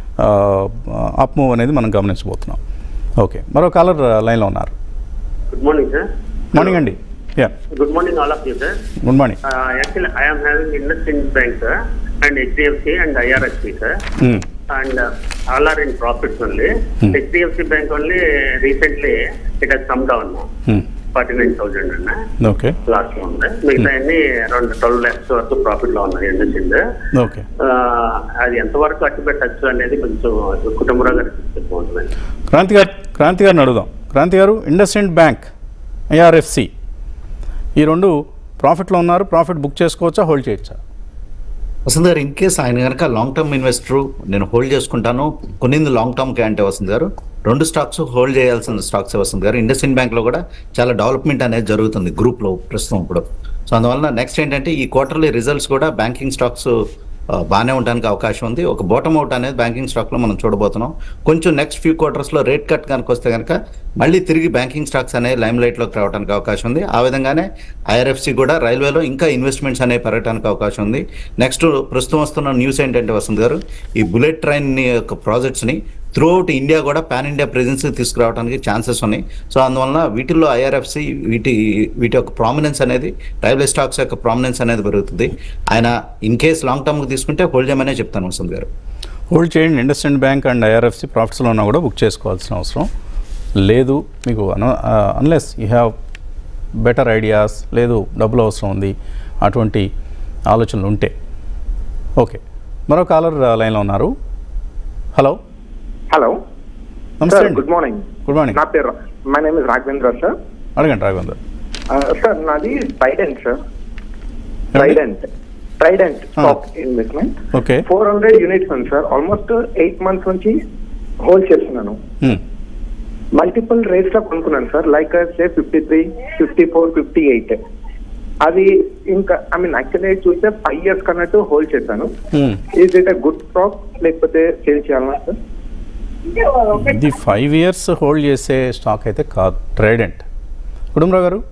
అప్ మూవ్ అనేది మనం గమనించబోతున్నాం ఓకే మరో కాలర్ లైన్లో ఉన్నారు గుడ్ మార్నింగ్ సార్ మార్నింగ్ అండి yeah good morning all of you sir good morning Uh, actually, I am having interest in bank, sir, and HDFC and IRSP, sir, and uh, all are in profits only. Hmm. HDFC Bank only recently it has come down now, forty nine thousand అండి okay last లో ఉంది మిగతా అన్ని around twelve lakhs వరకు profit లో ఉన్నాయి ఎండొచ్చింది okay అది ఎంతవరకు అట్టు పెట్టచ్చు అనేది కొంచెం కుటుంబరావు గారికి చెప్తే బాగుంటుందండి క్రాంతి గారు క్రాంతి గారిని అడుగుదాం క్రాంతి గారు ఇండస్ఇండ్ బ్యాంక్ ఐఆర్ఎఫ్సి ఈ రెండు ప్రాఫిట్లో ఉన్నారు ప్రాఫిట్ బుక్ చేసుకోవచ్చా హోల్డ్ చేయొచ్చా వసంత్ గారు ఇన్ కేస్ ఆయన కనుక లాంగ్ టర్మ్ ఇన్వెస్టర్ నేను హోల్డ్ చేసుకుంటాను కొన్నింది లాంగ్ టర్మ్ కే అంటే వసంత్ గారు రెండు స్టాక్స్ హోల్డ్ చేయాల్సిన stocks Vasant garu Indus in bank లో కూడా చాలా డెవలప్మెంట్ అనేది జరుగుతుంది గ్రూప్ లో ప్రస్తుతం ఇప్పుడు సో అందువల్ల నెక్స్ట్ ఏంటంటే ఈ క్వార్టర్లీ రిజల్ట్స్ కూడా బ్యాంకింగ్ స్టాక్స్ బాగానే ఉండడానికి అవకాశం ఉంది ఒక బాటమ్ అవుట్ అనేది బ్యాంకింగ్ స్టాక్ లో మనం చూడబోతున్నాం కొంచెం నెక్స్ట్ ఫ్యూ క్వార్టర్స్ లో రేట్ కట్ కనుక వస్తే కనుక మళ్ళీ తిరిగి బ్యాంకింగ్ స్టాక్స్ అనేవి లైమ్ లైట్ లోకి రావడానికి అవకాశం ఉంది ఆ విధంగానే ఐఆర్ఎఫ్సి కూడా రైల్వేలో ఇంకా ఇన్వెస్ట్మెంట్స్ అనేవి పెరగడానికి అవకాశం ఉంది నెక్స్ట్ ప్రస్తుతం వస్తున్న న్యూస్ ఏంటంటే వసంత్ గారు ఈ బుల్లెట్ ట్రైన్ యొక్క ప్రాజెక్ట్స్ ని త్రూ అవుట్ ఇండియా కూడా పాన్ ఇండియా ప్రెజెన్స్ తీసుకురావడానికి ఛాన్సెస్ ఉన్నాయి సో అందువలన వీటిల్లో ఐఆర్ఎఫ్సి వీటి వీటి యొక్క ప్రామినెన్స్ అనేది రైల్వే స్టాక్స్ యొక్క ప్రామినెన్స్ అనేది పెరుగుతుంది ఆయన ఇన్ కేస్ లాంగ్ టర్మ్కి తీసుకుంటే హోల్డ్ చేయమనే చెప్తాను వసంత్ గారు హోల్డ్ చేయండి ఇండస్ఇండ్ బ్యాంక్ అండ్ ఐఆర్ఎఫ్సి ప్రాఫిట్స్లో ఉన్నా కూడా బుక్ చేసుకోవాల్సిన అవసరం లేదు మీకు unless you have better ideas లేదు డబ్బులు అవసరం ఉంది అటువంటి ఆలోచనలు ఉంటే ఓకే మరో కాలర్ లైన్లో ఉన్నారు హలో హలో నమస్తే సార్ అండి గుడ్ మార్నింగ్ గుడ్ మార్నింగ్ నా పేరు my name is Raghavendra sir అడగండి రాఘవేంద్ర సార్ నాది Trident sir Trident Trident stock investment okay four hundred units ఉంది సార్ ఆల్మోస్ట్ ఎయిట్ మంత్స్ నుంచి హోల్డ్ చేస్తున్నాను హ్మ్. మల్టిపుల్ రేట్స్ లో కొనుక్కున్నాను sir like say fifty three fifty four fifty eight అది ఇంకా ఐ మీన్ యాక్చువల్లీ చూస్తే ఫైవ్ ఇయర్స్ కన్నట్టు హోల్డ్ చేశాను hmm. Is it good stock లేకపోతే సేల్ చేయాలన్నా సార్ ఇది ఫైవ్ ఇయర్స్ హోల్డ్ చేసే స్టాక్ అయితే కాదు ట్రైడెంట్ కుటుంబరావు గారు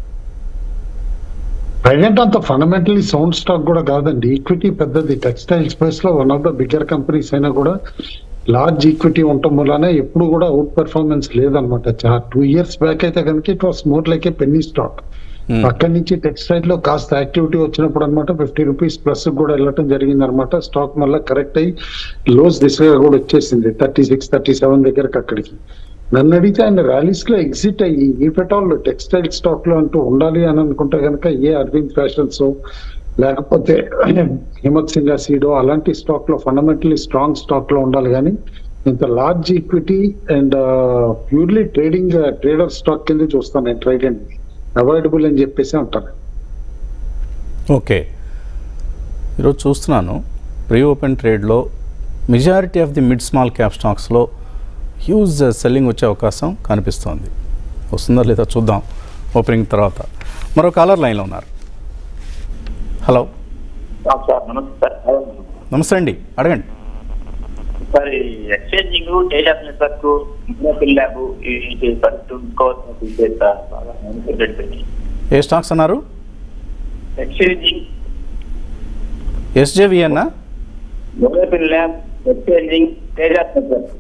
ప్రజెంట్ అంత ఫండమెంటలీ సౌండ్ స్టాక్ కూడా కాదండి ఈక్విటీ పెద్దది టెక్స్టైల్ స్పేస్ లో one of the bigger companies అయినా కూడా లార్జ్ ఈక్విటీ ఉండటం వలన ఎప్పుడు కూడా అవుట్ పెర్ఫార్మెన్స్ లేదనమాట టూ ఇయర్స్ బ్యాక్ అయితే కనుక it was more like a penny stock Hmm. అక్కడి నుంచి టెక్స్టైల్ లో కాస్త యాక్టివిటీ వచ్చినప్పుడు అనమాట ఫిఫ్టీ రూపీస్ ప్లస్ కూడా వెళ్ళటం జరిగింది అనమాట స్టాక్ మళ్ళీ కరెక్ట్ అయ్యి లోస్ దిశగా కూడా వచ్చేసింది థర్టీ సిక్స్ థర్టీ సెవెన్ దగ్గరకు అక్కడికి నన్ను అడిగితే ఆయన ర్యాలీస్ లో ఎగ్జిట్ అయ్యి ఈ పెటాల్ టెక్స్టైల్ స్టాక్ లో అంటూ ఉండాలి అని అనుకుంటే కనుక ఏ అరవింద్ ఫ్యాషన్స్ లేకపోతే హిమత్ సింగ్ సీడో అలాంటి స్టాక్ లో ఫండమెంటలీ స్ట్రాంగ్ స్టాక్ లో ఉండాలి కానీ ఇంత large equity and purely trading trader stock కింద చూస్తాను నేను ట్రైడెంట్ అవాయిడబుల్ అని చెప్పేసి అంటాను ఓకే ఈరోజు చూస్తున్నాను ప్రీ ఓపెన్ ట్రేడ్లో majority of the mid small cap స్టాక్స్లో హ్యూజ్ సెల్లింగ్ వచ్చే అవకాశం కనిపిస్తోంది వస్తుందా లేదా చూద్దాం ఓపెనింగ్ తర్వాత మరో కాలర్ లైన్లో ఉన్నారు హలో సార్ నమస్తే సార్ నమస్తే అండి అడగండి సార్ ఈ Xchanging Tejas network Morepen lab ఈ ఫస్ట్ కోర్స్ సార్ బాగా పెట్టి ఏ స్టాక్స్ అన్నారు ఎక్స్చేంజింగ్ ఎస్జేవి అన్నా Morepen lab Xchanging Tejas network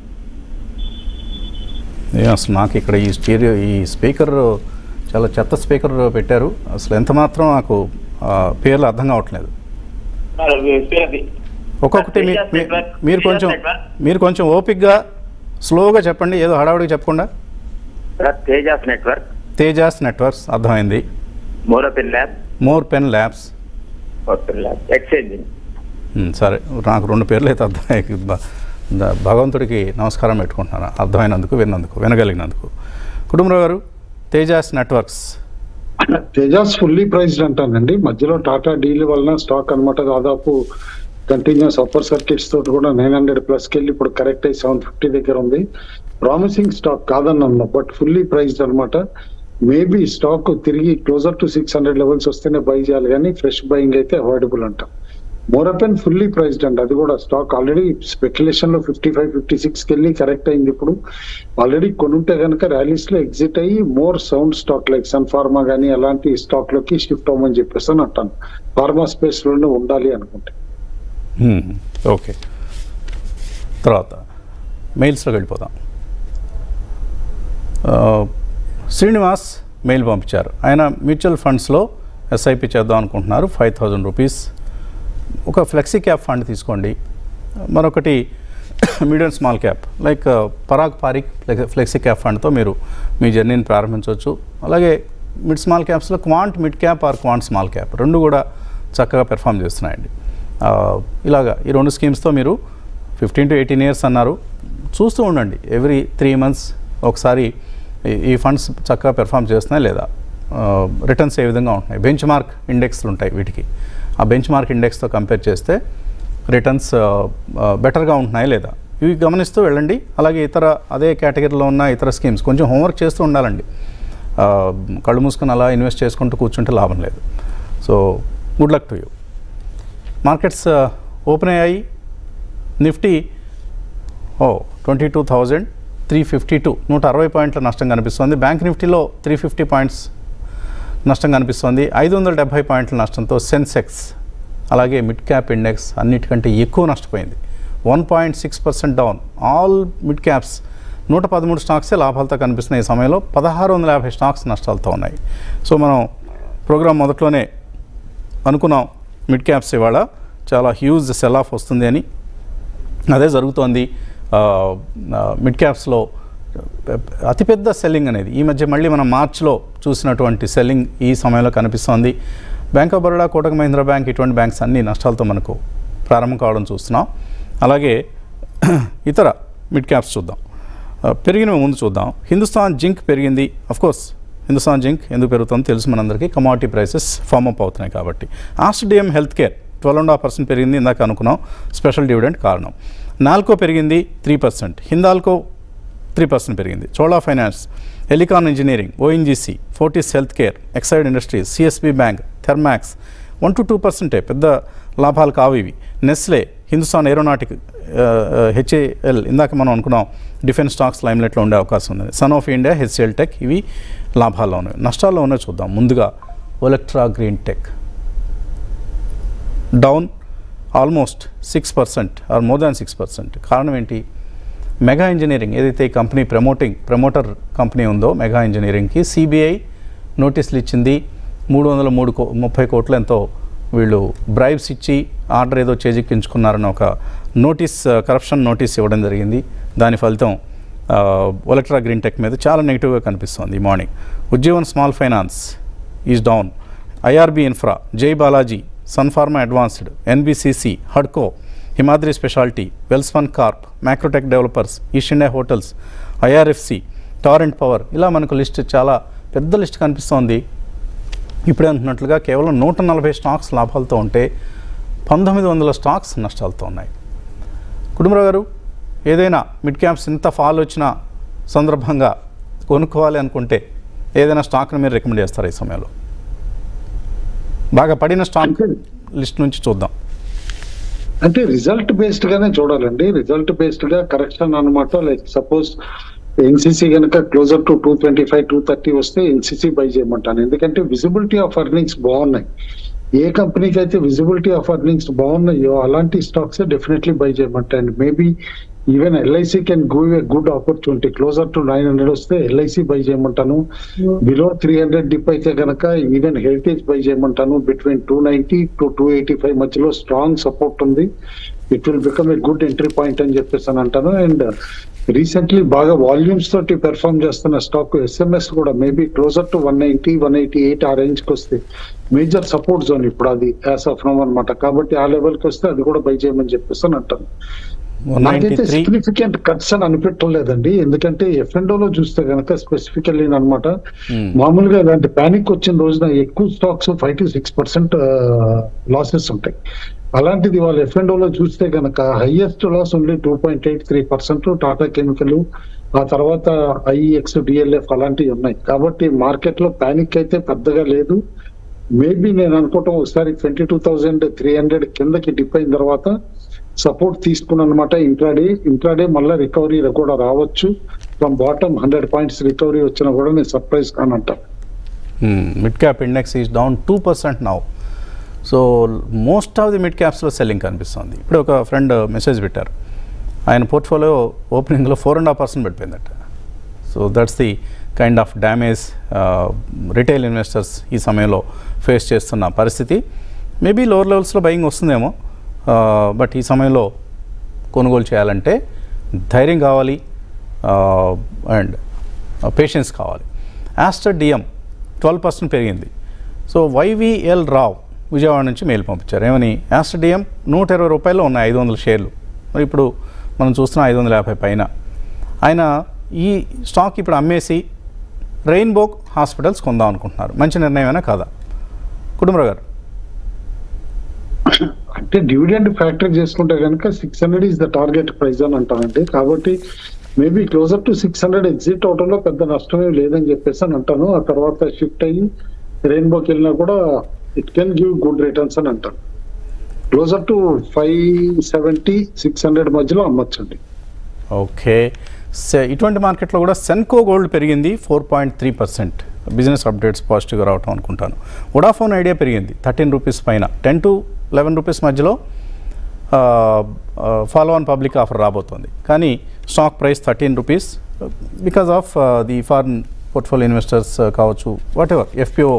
ఏ అసలు నాకు ఇక్కడ ఈ స్టీరియో ఈ స్పీకర్ చాలా చెత్త స్పీకర్ పెట్టారు అసలు ఎంత మాత్రం నాకు ఆ, పేర్లు అర్థం కావట్లేదు సార్ పేరు ఒక్కొక్కటి మీ- తేజాస్ మీ- నెట్వర్క్, మీరు కొంచెం తేజాస్ నెట్వర్క్. మీరు కొంచెం ఓపిక్గా స్లోగా చెప్పండి ఏదో హడావుడిగా చెప్పకుండా sir Tejas network Tejas networks అర్థమైంది Morepen lab Morepen labs Morepen lab Xchanging um, సరే నాకు రెండు పేర్లు అయితే అర్థమయ్యాయి బ- ద- భగవంతుడికి నమస్కారం పెట్టుకుంటున్నాను అర్థమైనందుకు విన్నందుకు వినగలిగినందుకు Kutumbarao garu Tejas networks Tejas fully priced అంటానండి మధ్యలో టాటా డీల్ వలన స్టాక్ అన్నమాట దాదాపు కంటిన్యూస్ అప్పర్ సర్కిట్స్ తోటి కూడా నైన్ హండ్రెడ్ ప్లస్ కి వెళ్ళి ఇప్పుడు కరెక్ట్ అయ్యి సెవెన్ ఫిఫ్టీ దగ్గర ఉంది ప్రామిసింగ్ స్టాక్ కాదన్నా బట్ ఫుల్లీ ప్రైస్డ్ అన్నమాట మేబీ స్టాక్ తిరిగి closer to six hundred levels వస్తేనే బై చేయాలి కానీ ఫ్రెష్ బయింగ్ అయితే అవాయిడబుల్ అంటాం మోరపెన్ ఫుల్లీ ప్రైస్డ్ అండి అది కూడా స్టాక్ ఆల్రెడీ స్పెక్యులేషన్ లో ఫిఫ్టీ ఫైవ్ ఫిఫ్టీ సిక్స్ కి వెళ్ళి కరెక్ట్ అయింది ఇప్పుడు ఆల్రెడీ కొనుంటే కనుక ర్యాలీస్ లో ఎగ్జిట్ అయ్యి more sound stock like Sun Pharma కానీ అలాంటి స్టాక్ లోకి షిఫ్ట్ అవ్వమని చెప్పేసి అని అంటాను ఫార్మా స్పేస్ లోనే ఉండాలి అనుకుంటే ఉమ్, ఓకే తర్వాత మెయిల్స్లోకి వెళ్ళిపోదాం ఆ, శ్రీనివాస్ మెయిల్ పంపించారు ఆయన మ్యూచువల్ ఫండ్స్లో ఎస్ఐపి చేద్దాం అనుకుంటున్నారు ఫైవ్ థౌజండ్ రూపీస్ ఒక ఫ్లెక్సీ క్యాప్ ఫండ్ తీసుకోండి మరొకటి medium small cap like Parag Parikh flexi cap ఫండ్తో మీరు మీ జర్నీని ప్రారంభించవచ్చు అలాగే మిడ్ స్మాల్ క్యాప్స్లో Quant mid cap or Quant small cap రెండు కూడా చక్కగా పెర్ఫామ్ చేస్తున్నాయండి ఆ, ఇలాగా ఈ రెండు స్కీమ్స్తో మీరు ఫిఫ్టీన్ టు ఎయిటీన్ ఇయర్స్ అన్నారు చూస్తూ ఉండండి ఎవ్రీ త్రీ మంత్స్ ఒకసారి ఈ- ఈ ఫండ్స్ చక్కగా పెర్ఫామ్ చేస్తున్నాయి లేదా రిటర్న్స్ ఏ విధంగా ఉంటున్నాయి బెంచ్ మార్క్ ఇండెక్స్లు ఉంటాయి వీటికి ఆ బెంచ్ మార్క్ ఇండెక్స్తో కంపేర్ చేస్తే రిటర్న్స్ బెటర్గా ఉంటున్నాయి లేదా ఇవి గమనిస్తూ వెళ్ళండి అలాగే ఇతర అదే కేటగిరీలో ఉన్న ఇతర స్కీమ్స్ కొంచెం హోంవర్క్ చేస్తూ ఉండాలండి ఆ, కళ్ళు మూసుకొని అలా ఇన్వెస్ట్ చేసుకుంటూ కూర్చుంటే లాభం లేదు so good luck to you markets open అయ్యాయి నిఫ్టీ ఓ twenty two thousand three fifty two నూట అరవై పాయింట్ల నష్టం కనిపిస్తుంది బ్యాంక్ నిఫ్టీలో త్రీ ఫిఫ్టీ పాయింట్స్ నష్టం కనిపిస్తుంది ఐదు వందల డెబ్బై పాయింట్ల నష్టంతో సెన్సెక్స్ అలాగే మిడ్ క్యాప్ ఇండెక్స్ అన్నిటికంటే ఎక్కువ నష్టపోయింది one point six percent down all mid caps నూట పదమూడు స్టాక్సే లాభాలతో కనిపిస్తున్నాయి ఈ సమయంలో పదహారు వందల యాభై స్టాక్స్ నష్టాలతో ఉన్నాయి సో మనం ప్రోగ్రామ్ మొదట్లోనే అనుకున్నాం మిడ్ క్యాప్స్ ఇవాళ చాలా హ్యూజ్ సెల్ ఆఫ్ వస్తుంది అని అదే జరుగుతోంది ఆ, ఆ, మిడ్ క్యాప్స్లో అతిపెద్ద సెల్లింగ్ అనేది ఈ మధ్య మళ్ళీ మనం మార్చ్లో చూసినటువంటి సెల్లింగ్ ఈ సమయంలో కనిపిస్తోంది bank of Baroda Kotak Mahindra bank ఇటువంటి బ్యాంక్స్ అన్ని నష్టాలతో మనకు ప్రారంభం కావడం చూస్తున్నాం అలాగే ఇతర మిడ్ క్యాప్స్ చూద్దాం ఆ, పెరిగినవి ముందు చూద్దాం హిందుస్థాన్ జింక్ పెరిగింది కోర్స్ హిందుస్థాన్ జింక్ ఎందుకు పెరుగుతుందో తెలుసు మనందరికీ కమాడిటీ ప్రైసెస్ ఫామ్ అప్ అవుతున్నాయి కాబట్టి Aster DM health care twelve and half percent పెరిగింది ఇందాక అనుకున్నాం స్పెషల్ డివిడెంట్ కారణం నాల్కో పెరిగింది three percent Hindalco three percent పెరిగింది Chola finance Elecon engineering ONGC Fortis health care Exide industries CSB bank Thermax one to two పర్సెంటే పెద్ద లాభాలు కావు ఇవి నెస్లే హిందుస్థాన్ ఏరోనాటిక్ హెచ్ఏఎల్ ఇందాక మనం అనుకున్నాం డిఫెన్స్ స్టాక్స్ లైమ్లైట్లో ఉండే అవకాశం ఉంది sun of India HCL tech ఇవి లాభాల్లో ఉన్నాయి నష్టాల్లో ఉన్నాయి చూద్దాం ముందుగా Olectra green tech down almost six percent or more than six percent కారణం ఏంటి మెగా ఇంజనీరింగ్ ఏదైతే ఈ కంపెనీ ప్రమోటింగ్ ప్రమోటర్ కంపెనీ ఉందో మెగా ఇంజనీరింగ్కి సిబిఐ నోటీసులు ఇచ్చింది మూడు వందల మూడు కో ముప్పై కోట్లు ఎంతో వీళ్ళు బ్రైబ్స్ ఇచ్చి ఆర్డర్ ఏదో చేజిక్కించుకున్నారని ఒక నోటీస్ కరప్షన్ నోటీస్ ఇవ్వడం జరిగింది దాని ఫలితం ఒలెక్ట్రా గ్రీన్ టెక్ మీద చాలా నెగిటివ్గా కనిపిస్తోంది ఈ morning Ujjivan small finance is down IRB infra Jai Balaji Sun Pharma advanced NBCC హడ్కో Himadri speciality Welspun corp macrotech developers east India hotels IRFC Torrent power ఇలా మనకు లిస్ట్ చాలా పెద్ద లిస్ట్ కనిపిస్తోంది ఇప్పుడే అంటున్నట్లుగా కేవలం నూట నలభై స్టాక్స్ లాభాలతో ఉంటే పంతొమ్మిది వందల స్టాక్స్ నష్టాలతో ఉన్నాయి కుటుంబరావు గారు ఏదైనా మిడ్ క్యాప్స్ ఇంత ఫాల్ వచ్చిన సందర్భంగా కొనుక్కోవాలి అనుకుంటే ఏదైనా స్టాక్ని మీరు రికమెండ్ చేస్తారా ఈ సమయంలో బాగా పడిన స్టాక్ లిస్ట్ నుంచి చూద్దాం అంటే రిజల్ట్ బేస్డ్ గానే చూడాలండి రిజల్ట్ బేస్డ్ గా కరెక్షన్ అన్నమాట లైక్ సపోజ్ ఎన్సీసీ కనుక closer to two twenty five to thirty వస్తే ఎన్సీసీ బై చేయమంటాను ఎందుకంటే విజిబిలిటీ ఆఫ్ అర్నింగ్స్ బాగున్నాయి ఏ కంపెనీకి అయితే విజిబిలిటీ ఆఫ్ అర్నింగ్స్ బాగున్నాయో అలాంటి స్టాక్స్ డెఫినెట్లీ బై చేయమంటాను maybe even LIC can give a good opportunity closer to nine hundred వస్తే ఎల్ఐసి బై చేయమంటాను బిలో త్రీ హండ్రెడ్ డిప్ అయితే కనుక ఈవెన్ హెరిటేజ్ బై చేయమంటాను between two ninety to two eighty five మధ్యలో strong support ఉంది it will become a good entry point అని చెప్పేసి అని అంటాను అండ్ రీసెంట్లీ బాగా వాల్యూమ్స్ తోటి పెర్ఫామ్ చేస్తున్న స్టాక్ ఎస్ఎంఎస్ కూడా maybe closer to one ninety one eighty eight ఆ రేంజ్ కి వస్తే మేజర్ సపోర్ట్ జోన్ ఇప్పుడు అది యాజ్ ఆఫ్ నో అనమాట కాబట్టి ఆ లెవెల్ కి వస్తే అది కూడా బై చేయమని చెప్పేసి అని అంటాను నాకైతే 93 సిగ్నిఫికెంట్ కట్స్ అని అనిపించలేదండి ఎందుకంటే ఎఫ్ఎండో లో చూస్తే కనుక స్పెసిఫికల్లీ అనమాట మామూలుగా ఇలాంటి ప్యానిక్ వచ్చిన రోజున ఎక్కువ stocks five to six percent losses ఉంటాయి అలాంటిది వాళ్ళు ఎఫ్ఎండో లో చూస్తే కనుక highest loss only two point eight three percent Tata chemical ఆ తర్వాత ఐఎక్స్ డిఎల్ఎఫ్ అలాంటివి ఉన్నాయి కాబట్టి మార్కెట్ లో ప్యానిక్ అయితే పెద్దగా లేదు మేబీ నేను అనుకోవటం ఒకసారి twenty two thousand three hundred కిందకి డిప్ అయిన తర్వాత సపోర్ట్ తీసుకున్నాను అనమాట ఇంట్రాడే ఇంట్రాడే మళ్ళీ రికవరీ కూడా రావచ్చు from bottom hundred points recovery వచ్చినా కూడా నేను సర్ప్రైజ్ కానంట mid cap index is down two percent now so most of the మిడ్ క్యాప్స్లో సెల్లింగ్ కనిపిస్తుంది ఇప్పుడు ఒక ఫ్రెండ్ మెసేజ్ పెట్టారు ఆయన పోర్ట్ఫోలియో ఓపెనింగ్లో ఫోర్ అండ్ హాఫ్ పర్సెంట్ పడిపోయిందట so that's the kind of damage retail investors ఈ సమయంలో ఫేస్ చేస్తున్న పరిస్థితి మేబీ లోవర్ లెవెల్స్లో బయింగ్ వస్తుందేమో బట్ ఈ సమయంలో కొనుగోలు చేయాలంటే ధైర్యం కావాలి అండ్ పేషెన్స్ కావాలి యాస్టర్ డిఎం ట్వెల్వ్ పర్సెంట్ పెరిగింది సో వైవిఎల్ రావ్ విజయవాడ నుంచి మెయిల్ పంపించారు ఏమని యాస్టర్ డిఎం నూట ఇరవై రూపాయలు ఉన్నాయి ఐదు వందల షేర్లు మరి ఇప్పుడు మనం చూస్తున్నాం ఐదు వందల యాభై పైన ఆయన ఈ స్టాక్ ఇప్పుడు అమ్మేసి రెయిన్బో హాస్పిటల్స్ కొందాం అనుకుంటున్నారు మంచి నిర్ణయమేనా కాదా కుటుంబరావు గారు అంటే డివిడెండ్ ఫ్యాక్టర్ చేసుకుంటే కనుక six hundred is the target price అని అంటానండి కాబట్టి maybe closer to six hundred exit అవడంలో పెద్ద నష్టమే లేదని చెప్పేసి అని అంటాను ఆ తర్వాత షిఫ్ట్ అయ్యి రెయిన్బోకి వెళ్ళినా కూడా it can give good returns అని అంటాను closer to five seventy six hundred మధ్యలో అమ్మొచ్చండి ఓకే సె- ఇటువంటి మార్కెట్లో కూడా సెన్కో గోల్డ్ పెరిగింది four point three percent business updates పాజిటివ్గా రావటం అనుకుంటాను వడాఫోన్ ఐడియా పెరిగింది థర్టీన్ రూపీస్ పైన టెన్ టు లెవెన్ రూపీస్ మధ్యలో ఫాలో ఆన్ పబ్లిక్ ఆఫర్ రాబోతోంది కానీ stock price thirteen rupees because of the foreign portfolio investors కావచ్చు వాట్ ఎవర్ ఎఫ్పిఓ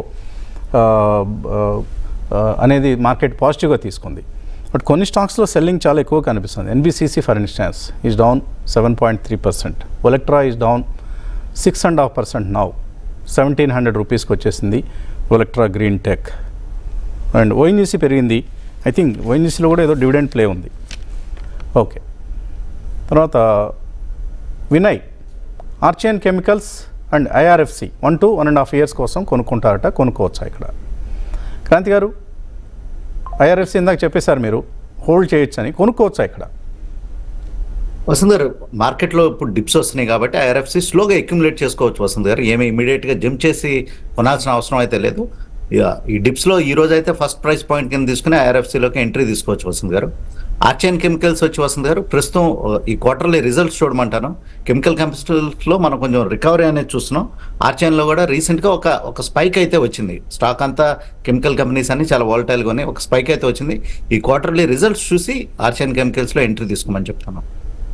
అనేది మార్కెట్ పాజిటివ్గా తీసుకుంది బట్ కొన్ని స్టాక్స్లో సెల్లింగ్ చాలా ఎక్కువ కనిపిస్తుంది NBCC for instance is down seven point three percent Olectra is down six and half percent now seventeen hundred రూపీస్కి వచ్చేసింది Olectra green tech and ONGC పెరిగింది ఐ థింక్ ఓఎన్జీసీలో కూడా ఏదో డివిడెండ్ ప్లే ఉంది ఓకే తర్వాత Vinay Archean chemicals and IRFC one to one and half years కోసం కొనుక్కుంటారట కొనుక్కోవచ్చా ఇక్కడ క్రాంతి గారు ఐఆర్ఎఫ్సి ఇందాక చెప్పేశారు మీరు హోల్డ్ చేయొచ్చని కొనుక్కోవచ్చా ఇక్కడ వసంత్ గారు మార్కెట్లో ఇప్పుడు డిప్స్ వస్తున్నాయి కాబట్టి ఐఆర్ఎఫ్సి స్లోగా అక్యుములేట్ చేసుకోవచ్చు వసంత్ గారు ఏమి ఇమీడియట్గా జంప్ చేసి కొనాల్సిన అవసరం అయితే లేదు ఇక ఈ డిప్స్లో ఈ రోజు అయితే ఫస్ట్ ప్రైస్ పాయింట్ కింద తీసుకుని ఐఆర్ఎఫ్సిలోకి ఎంట్రీ తీసుకోవచ్చు వసంత్ గారు ఆర్చియన్ కెమికల్స్ వచ్చి వసంత్ గారు ప్రస్తుతం ఆ, ఈ క్వార్టర్లీ రిజల్ట్స్ చూడమంటాను కెమికల్ కెమికల్స్లో మనం కొంచెం రికవరీ అనేది చూస్తున్నాం ఆర్చియన్లో కూడా రీసెంట్గా ఒక ఒక స్పైక్ అయితే వచ్చింది స్టాక్ అంతా కెమికల్ కంపెనీస్ అన్ని చాలా వాలటైల్గా ఉన్నాయి ఒక స్పైక్ అయితే వచ్చింది ఈ క్వార్టర్లీ రిజల్ట్స్ చూసి ఆర్చియన్ కెమికల్స్లో ఎంట్రీ తీసుకోమని చెప్తున్నాం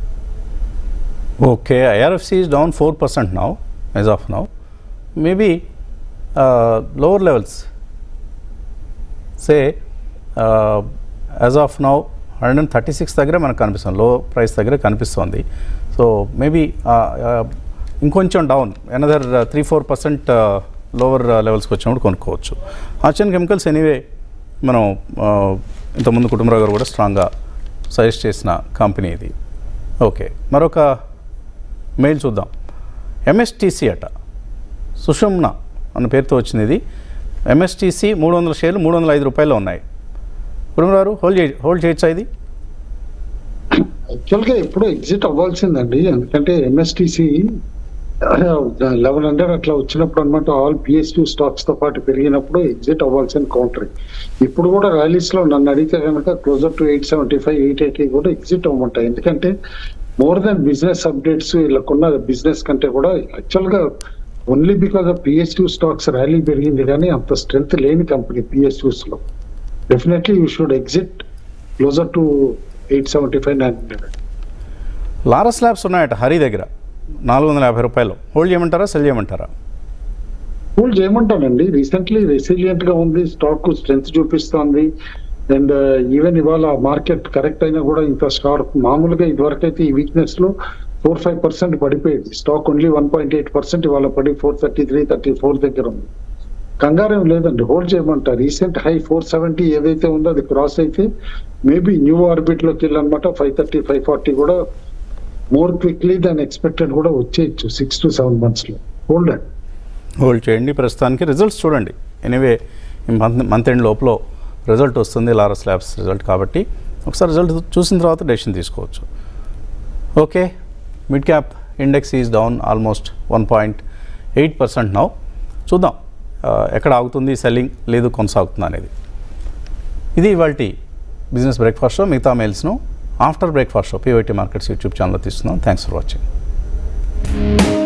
Okay, IRFC is down 4% now, as of now. Maybe uh, lower levels, say, uh, as of now, 136 దగ్గర మనకు కనిపిస్తుంది లో ప్రైస్ దగ్గర కనిపిస్తుంది సో మేబీ ఇంకొంచెం down another three four percent lower లెవెల్స్కి వచ్చినప్పుడు కొనుక్కోవచ్చు ఆర్చన్ కెమికల్స్ ఎనీవే మనం uh, ఇంతకుముందు కుటుంబరావు గారు కూడా స్ట్రాంగ్గా సజెస్ట్ చేసిన కంపెనీ ఇది ఓకే మరొక మెయిల్ చూద్దాం ఎంఎస్టీసీ అట సుషుమ్న అన్న పేరుతో వచ్చింది ఇది ఎంఎస్టీసీ మూడు వందల షేర్లు మూడు వందల ఐదు రూపాయలు ఉన్నాయి కుటుంబారు హోల్డ్ చే హోల్డ్ చేయొచ్చా ఇది యాక్చువల్ గా ఎప్పుడో ఎగ్జిట్ అవ్వాల్సిందండి ఎందుకంటే ఎంఎస్టిసి లెవెన్ హండ్రెడ్ అట్లా వచ్చినప్పుడు అనమాట ఆల్ పిఎస్యూ స్టాక్స్ తో పాటు పెరిగినప్పుడు ఎగ్జిట్ అవ్వాల్సిన కౌంటర్ ఇప్పుడు కూడా ర్యాలీస్ లో నన్ను అడిగితే కనుక closer to eight seventy five eight eighty కూడా ఎగ్జిట్ అవ్వమంటాయి ఎందుకంటే మోర్ దెన్ బిజినెస్ అప్డేట్స్ వీళ్ళకున్న బిజినెస్ కంటే కూడా యాక్చువల్ గా only because of PSU stocks rally పెరిగింది కానీ అంత స్ట్రెంత్ లేని కంపెనీ పిఎస్యూస్ లో definitely you should exit closer to eight seventy five nine hundred Laurus labs ఉన్నాయట హరి దగ్గర నాలుగు వందల యాభై రూపాయలు హోల్డ్ చేయమంటారా సెల్ చేయమంటారా హోల్డ్ చేయమంటానండి రీసెంట్లీ రెసిలియంట్ గా ఉంది స్టాక్ స్ట్రెంత్ చూపిస్తోంది అండ్ ఈవెన్ ఇవాళ మార్కెట్ కరెక్ట్ అయినా కూడా ఇంత షార్ప్ మామూలుగా ఇదివరకు అయితే ఈ వీక్నెస్ లో ఫోర్ ఫైవ్ పర్సెంట్ పడిపోయేది stock only one point eight percent ఇవాళ పడి four thirty three thirty four దగ్గర ఉంది కంగారేం లేదండి హోల్డ్ చేయమంట రీసెంట్ హై ఫోర్ సెవెంటీ ఏదైతే ఉందో అది క్రాస్ అయితే మేబీ న్యూ ఆర్బిట్ లోకి వెళ్ళనమాట ఫైవ్ థర్టీ ఫైవ్ ఫార్టీ కూడా మోర్ క్విక్లీ దాన్ ఎక్స్పెక్టెడ్ కూడా వచ్చేయచ్చు సిక్స్ టు సెవెన్ మంత్స్ లో హోల్డ్ అండ్ హోల్డ్ చేయండి ప్రస్తుతానికి రిజల్ట్స్ చూడండి ఎనీవే ఈ మంత్ మంత్ ఎండ్ లోపల రిజల్ట్ వస్తుంది లారా స్లాబ్స్ రిజల్ట్ కాబట్టి ఒకసారి రిజల్ట్ చూసిన తర్వాత డెసిషన్ తీసుకోవచ్చు okay mid cap index is down almost one point eight percent now చూద్దాం ఆ, ఎక్కడ ఆగుతుంది సెల్లింగ్ లేదు కొనసాగుతుంది అనేది ఇది ఇవాళ బిజినెస్ బ్రేక్ఫాస్ట్ షో మిగతా మెయిల్స్ను after breakfast show PYT markets YouTube ఛానల్లో తీస్తున్నాం థ్యాంక్స్ ఫర్ వాచింగ్